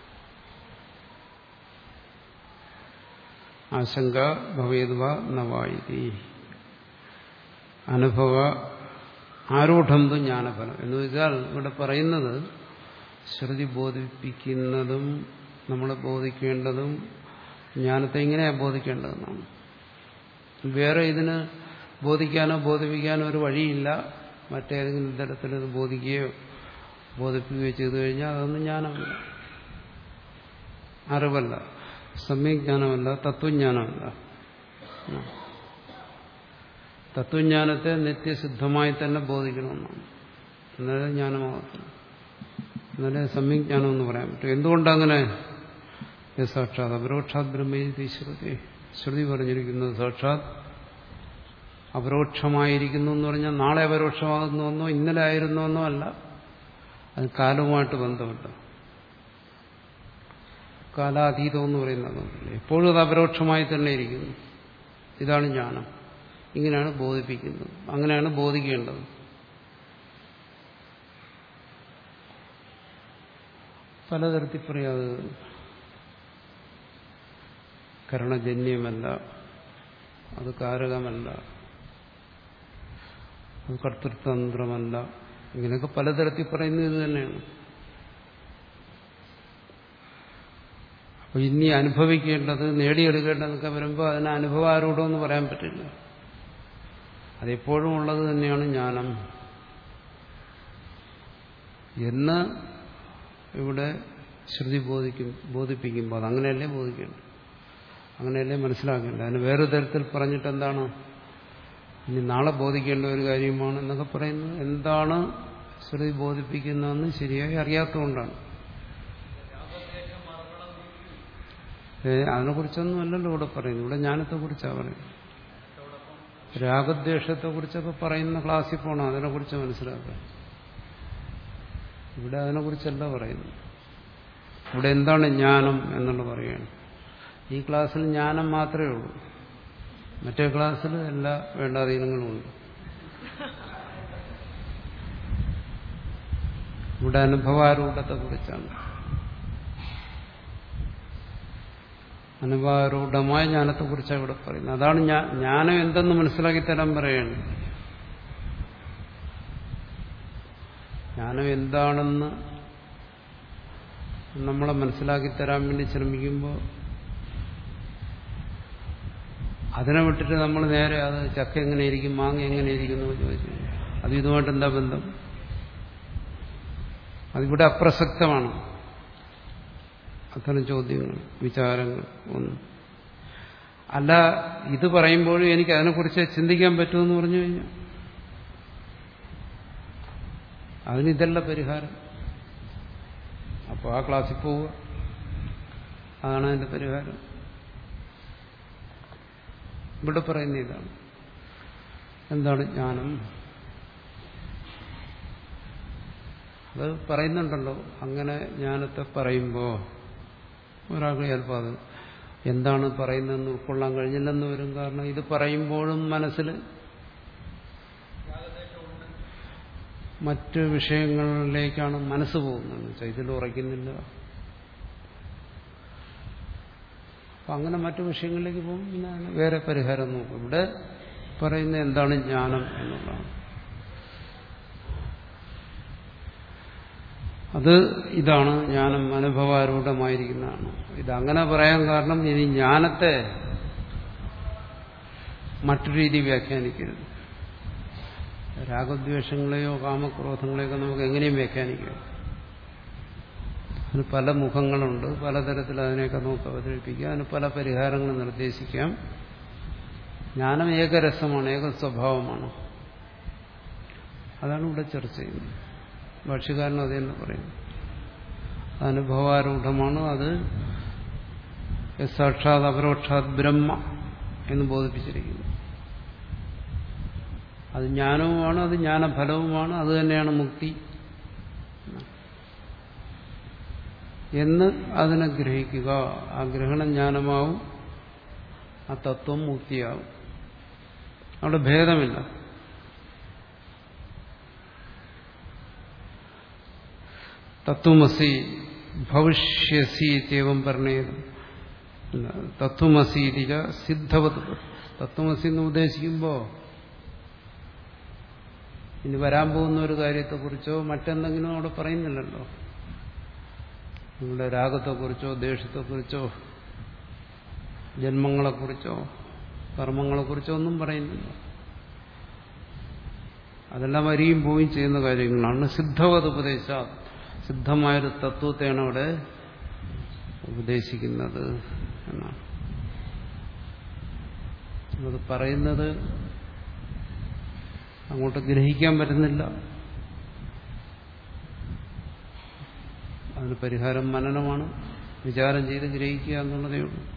ആശങ്ക ഭവേദ്വ നവായി അനുഭവ ആരൂഢം തു ജ്ഞാനഫലം എന്ന് വെച്ചാൽ ഇവിടെ പറയുന്നത് ശ്രുതി ബോധിപ്പിക്കുന്നതും നമ്മളെ ബോധിക്കേണ്ടതും ജ്ഞാനത്തെ ഇങ്ങനെയാണ് ബോധിക്കേണ്ടതെന്നാണ് വേറെ ഇതിന് ബോധിക്കാനോ ബോധിപ്പിക്കാനോ ഒരു വഴിയില്ല മറ്റേതെങ്കിലും തരത്തിൽ ഇത് ബോധിക്കുകയോ ബോധിപ്പിക്കുകയോ ചെയ്തു കഴിഞ്ഞാൽ അതൊന്നും ജ്ഞാനമല്ല അറിവല്ല സമ്യജ്ഞാനമല്ല തത്വജ്ഞാനമല്ല തത്വജ്ഞാനത്തെ നിത്യസിദ്ധമായി തന്നെ ബോധിക്കണമെന്നാണ് എന്നാലേ ജ്ഞാനമാകത്തില്ല എന്നാലേ സമ്യജ്ഞാനം എന്ന് പറയാൻ പറ്റും എന്തുകൊണ്ടങ്ങനെ സാക്ഷാത് അപരോക്ഷാത് ബ്രഹ്മേതി ശ്രുതി ശ്രുതി പറഞ്ഞിരിക്കുന്നത് സാക്ഷാത് അപരോക്ഷമായിരിക്കുന്നു എന്ന് പറഞ്ഞാൽ നാളെ അപരോക്ഷമാകുന്നുവെന്നോ ഇന്നലെ ആയിരുന്നുവെന്നോ അല്ല അത് കാലവുമായിട്ട് ബന്ധമുണ്ട് കാലാതീതം എന്ന് പറയുന്നത് എപ്പോഴും അത് അപരോക്ഷമായി തന്നെ ഇരിക്കുന്നു ഇതാണ് ജ്ഞാനം ഇങ്ങനെയാണ് ബോധിപ്പിക്കുന്നത് അങ്ങനെയാണ് ബോധിക്കേണ്ടത് പലതരത്തിൽ പറയാത് കരണജന്യമല്ല അത് കാരകമല്ല അത് കർത്തൃതന്ത്രമല്ല ഇങ്ങനെയൊക്കെ പലതരത്തിൽ പറയുന്നത് ഇത് തന്നെയാണ് അപ്പൊ ഇനി അനുഭവിക്കേണ്ടത് നേടിയെടുക്കേണ്ടതൊക്കെ വരുമ്പോൾ അതിന് അനുഭവാരൂഢമെന്ന് പറയാൻ പറ്റില്ല അതെപ്പോഴും ഉള്ളത് തന്നെയാണ് ജ്ഞാനം എന്ന് ഇവിടെ ശ്രുതി ബോധിക്കും ബോധിപ്പിക്കുമ്പോൾ അതങ്ങനെയല്ലേ ബോധിക്കേണ്ടത് അങ്ങനെയല്ലേ മനസ്സിലാക്കേണ്ടത് അതിന് വേറെ തരത്തിൽ പറഞ്ഞിട്ട് എന്താണ് ഇനി നാളെ ബോധിക്കേണ്ട ഒരു കാര്യമാണ് എന്നൊക്കെ പറയുന്നത് എന്താണ് ശ്രുതി ബോധിപ്പിക്കുന്നതെന്ന് ശരിയായി അറിയാത്തതുകൊണ്ടാണ് ഏ അതിനെക്കുറിച്ചൊന്നും അല്ലല്ലോ ഇവിടെ പറയുന്നത് ഇവിടെ ജ്ഞാനത്തെക്കുറിച്ചാണ് പറയുന്നത് രാഗദ്വേഷത്തെക്കുറിച്ചൊക്കെ പറയുന്ന ക്ലാസ്സിൽ പോകണം അതിനെക്കുറിച്ച് മനസ്സിലാക്കുക ഇവിടെ അതിനെക്കുറിച്ചല്ല പറയുന്നത് ഇവിടെ എന്താണ് ജ്ഞാനം എന്നുള്ള പറയുകയാണ് ഈ ക്ലാസ്സിൽ ജ്ഞാനം മാത്രമേ ഉള്ളൂ മറ്റേ ക്ലാസ്സിൽ എല്ലാ വേണ്ടാധീനങ്ങളും ഉണ്ട് ഇവിടെ അനുഭവാരൂഢത്തെക്കുറിച്ചാണ് അനുഭവാരൂഢമായ ജ്ഞാനത്തെക്കുറിച്ചാണ് ഇവിടെ പറയുന്നത് അതാണ് ജ്ഞാനം എന്തെന്ന് മനസ്സിലാക്കി തരാൻ പറയാണ് ജ്ഞാനം എന്താണെന്ന് നമ്മളെ മനസ്സിലാക്കി തരാൻ വേണ്ടി ശ്രമിക്കുമ്പോൾ അതിനെ വിട്ടിട്ട് നമ്മൾ നേരെ അത് ചക്ക എങ്ങനെ ഇരിക്കും മാങ്ങ എങ്ങനെ ഇരിക്കുന്നു ചോദിച്ചു അത് ഇതുമായിട്ട് എന്താ ബന്ധം അതിവിടെ അപ്രസക്തമാണ് അത്തരം ചോദ്യങ്ങൾ വിചാരങ്ങൾ ഒന്നും അല്ല ഇത് പറയുമ്പോഴും എനിക്ക് അതിനെക്കുറിച്ച് ചിന്തിക്കാൻ പറ്റുമെന്ന് പറഞ്ഞു കഴിഞ്ഞാൽ അതിനിതല്ല പരിഹാരം അപ്പോൾ ആ ക്ലാസ്സിൽ പോവുക അതാണ് അതിന്റെ പരിഹാരം ഇവിടെ പറയുന്ന ഇതാണ് എന്താണ് ജ്ഞാനം അത് പറയുന്നുണ്ടല്ലോ അങ്ങനെ ജ്ഞാനത്തെ പറയുമ്പോൾ ഒരാൾക്ക് ചിലപ്പോൾ അത് എന്താണ് പറയുന്നതെന്ന് ഉൾക്കൊള്ളാൻ കഴിഞ്ഞില്ലെന്ന് വരും കാരണം ഇത് പറയുമ്പോഴും മനസ്സിൽ മറ്റ് വിഷയങ്ങളിലേക്കാണ് മനസ്സ് പോകുന്നത് വെച്ചാൽ ഇതിൽ ഉറയ്ക്കുന്നില്ല അപ്പം അങ്ങനെ മറ്റു വിഷയങ്ങളിലേക്ക് പോകും പിന്നെ അതിന് വേറെ പരിഹാരം നോക്കും ഇവിടെ പറയുന്ന എന്താണ് ജ്ഞാനം എന്നുള്ളതാണ് അത് ഇതാണ് ജ്ഞാനം അനുഭവാരൂഢമായിരിക്കുന്നതാണ് ഇതങ്ങനെ പറയാൻ കാരണം ഇനി ജ്ഞാനത്തെ മറ്റു രീതി വ്യാഖ്യാനിക്കരുത് രാഗദ്വേഷങ്ങളെയോ കാമക്രോധങ്ങളെയോ നമുക്ക് എങ്ങനെയും വ്യാഖ്യാനിക്കാം അതിന് പല മുഖങ്ങളുണ്ട് പലതരത്തിൽ അതിനെയൊക്കെ നമുക്ക് അവതരിപ്പിക്കാം അതിന് പല പരിഹാരങ്ങളും നിർദ്ദേശിക്കാം ജ്ഞാനം ഏകരസമാണ് ഏക സ്വഭാവമാണ് അതാണ് ഇവിടെ ചർച്ച ചെയ്യുന്നത് ഭാഷ്യകാരൻ അത് തന്നെ പറയുന്നു അനുഭവാരൂഢമാണ് അത് സാക്ഷാത് അപരോക്ഷാത് ബ്രഹ്മ എന്ന് ബോധിപ്പിച്ചിരിക്കുന്നു അത് ജ്ഞാനവുമാണ് അത് ജ്ഞാനഫലവുമാണ് അത് തന്നെയാണ് മുക്തി എന്ന് അതിനെ ഗ്രഹിക്കുക ആ ഗ്രഹണം ജ്ഞാനമാവും ആ തത്വം മുക്തിയാവും അവിടെ ഭേദമില്ല തത്വമസി ഭവിഷ്യസി ഇത്യവം പറഞ്ഞത് തത്വമസി ഇതിക സിദ്ധവത് തത്വമസി എന്ന് ഉദ്ദേശിക്കുമ്പോൾ ഇനി വരാൻ പോകുന്ന ഒരു കാര്യത്തെക്കുറിച്ചോ മറ്റെന്തെങ്കിലും അവിടെ പറയുന്നില്ലല്ലോ നിങ്ങളുടെ രാഗത്തെക്കുറിച്ചോ ദേഷ്യത്തെക്കുറിച്ചോ ജന്മങ്ങളെക്കുറിച്ചോ കർമ്മങ്ങളെക്കുറിച്ചോ ഒന്നും പറയുന്നില്ല അതെല്ലാം വരികയും പോവുകയും ചെയ്യുന്ന കാര്യങ്ങളാണ് സിദ്ധവത് ഉപദേശ സിദ്ധമായൊരു തത്വത്തെയാണ് അവിടെ ഉപദേശിക്കുന്നത് എന്നാണ് അത് പറയുന്നത് അങ്ങോട്ട് ഗ്രഹിക്കാൻ പറ്റുന്നില്ല അതിന് പരിഹാരം മനനമാണ് വിചാരം ചെയ്ത് ഗ്രഹിക്കുക എന്നുള്ളതേ ഉള്ളൂ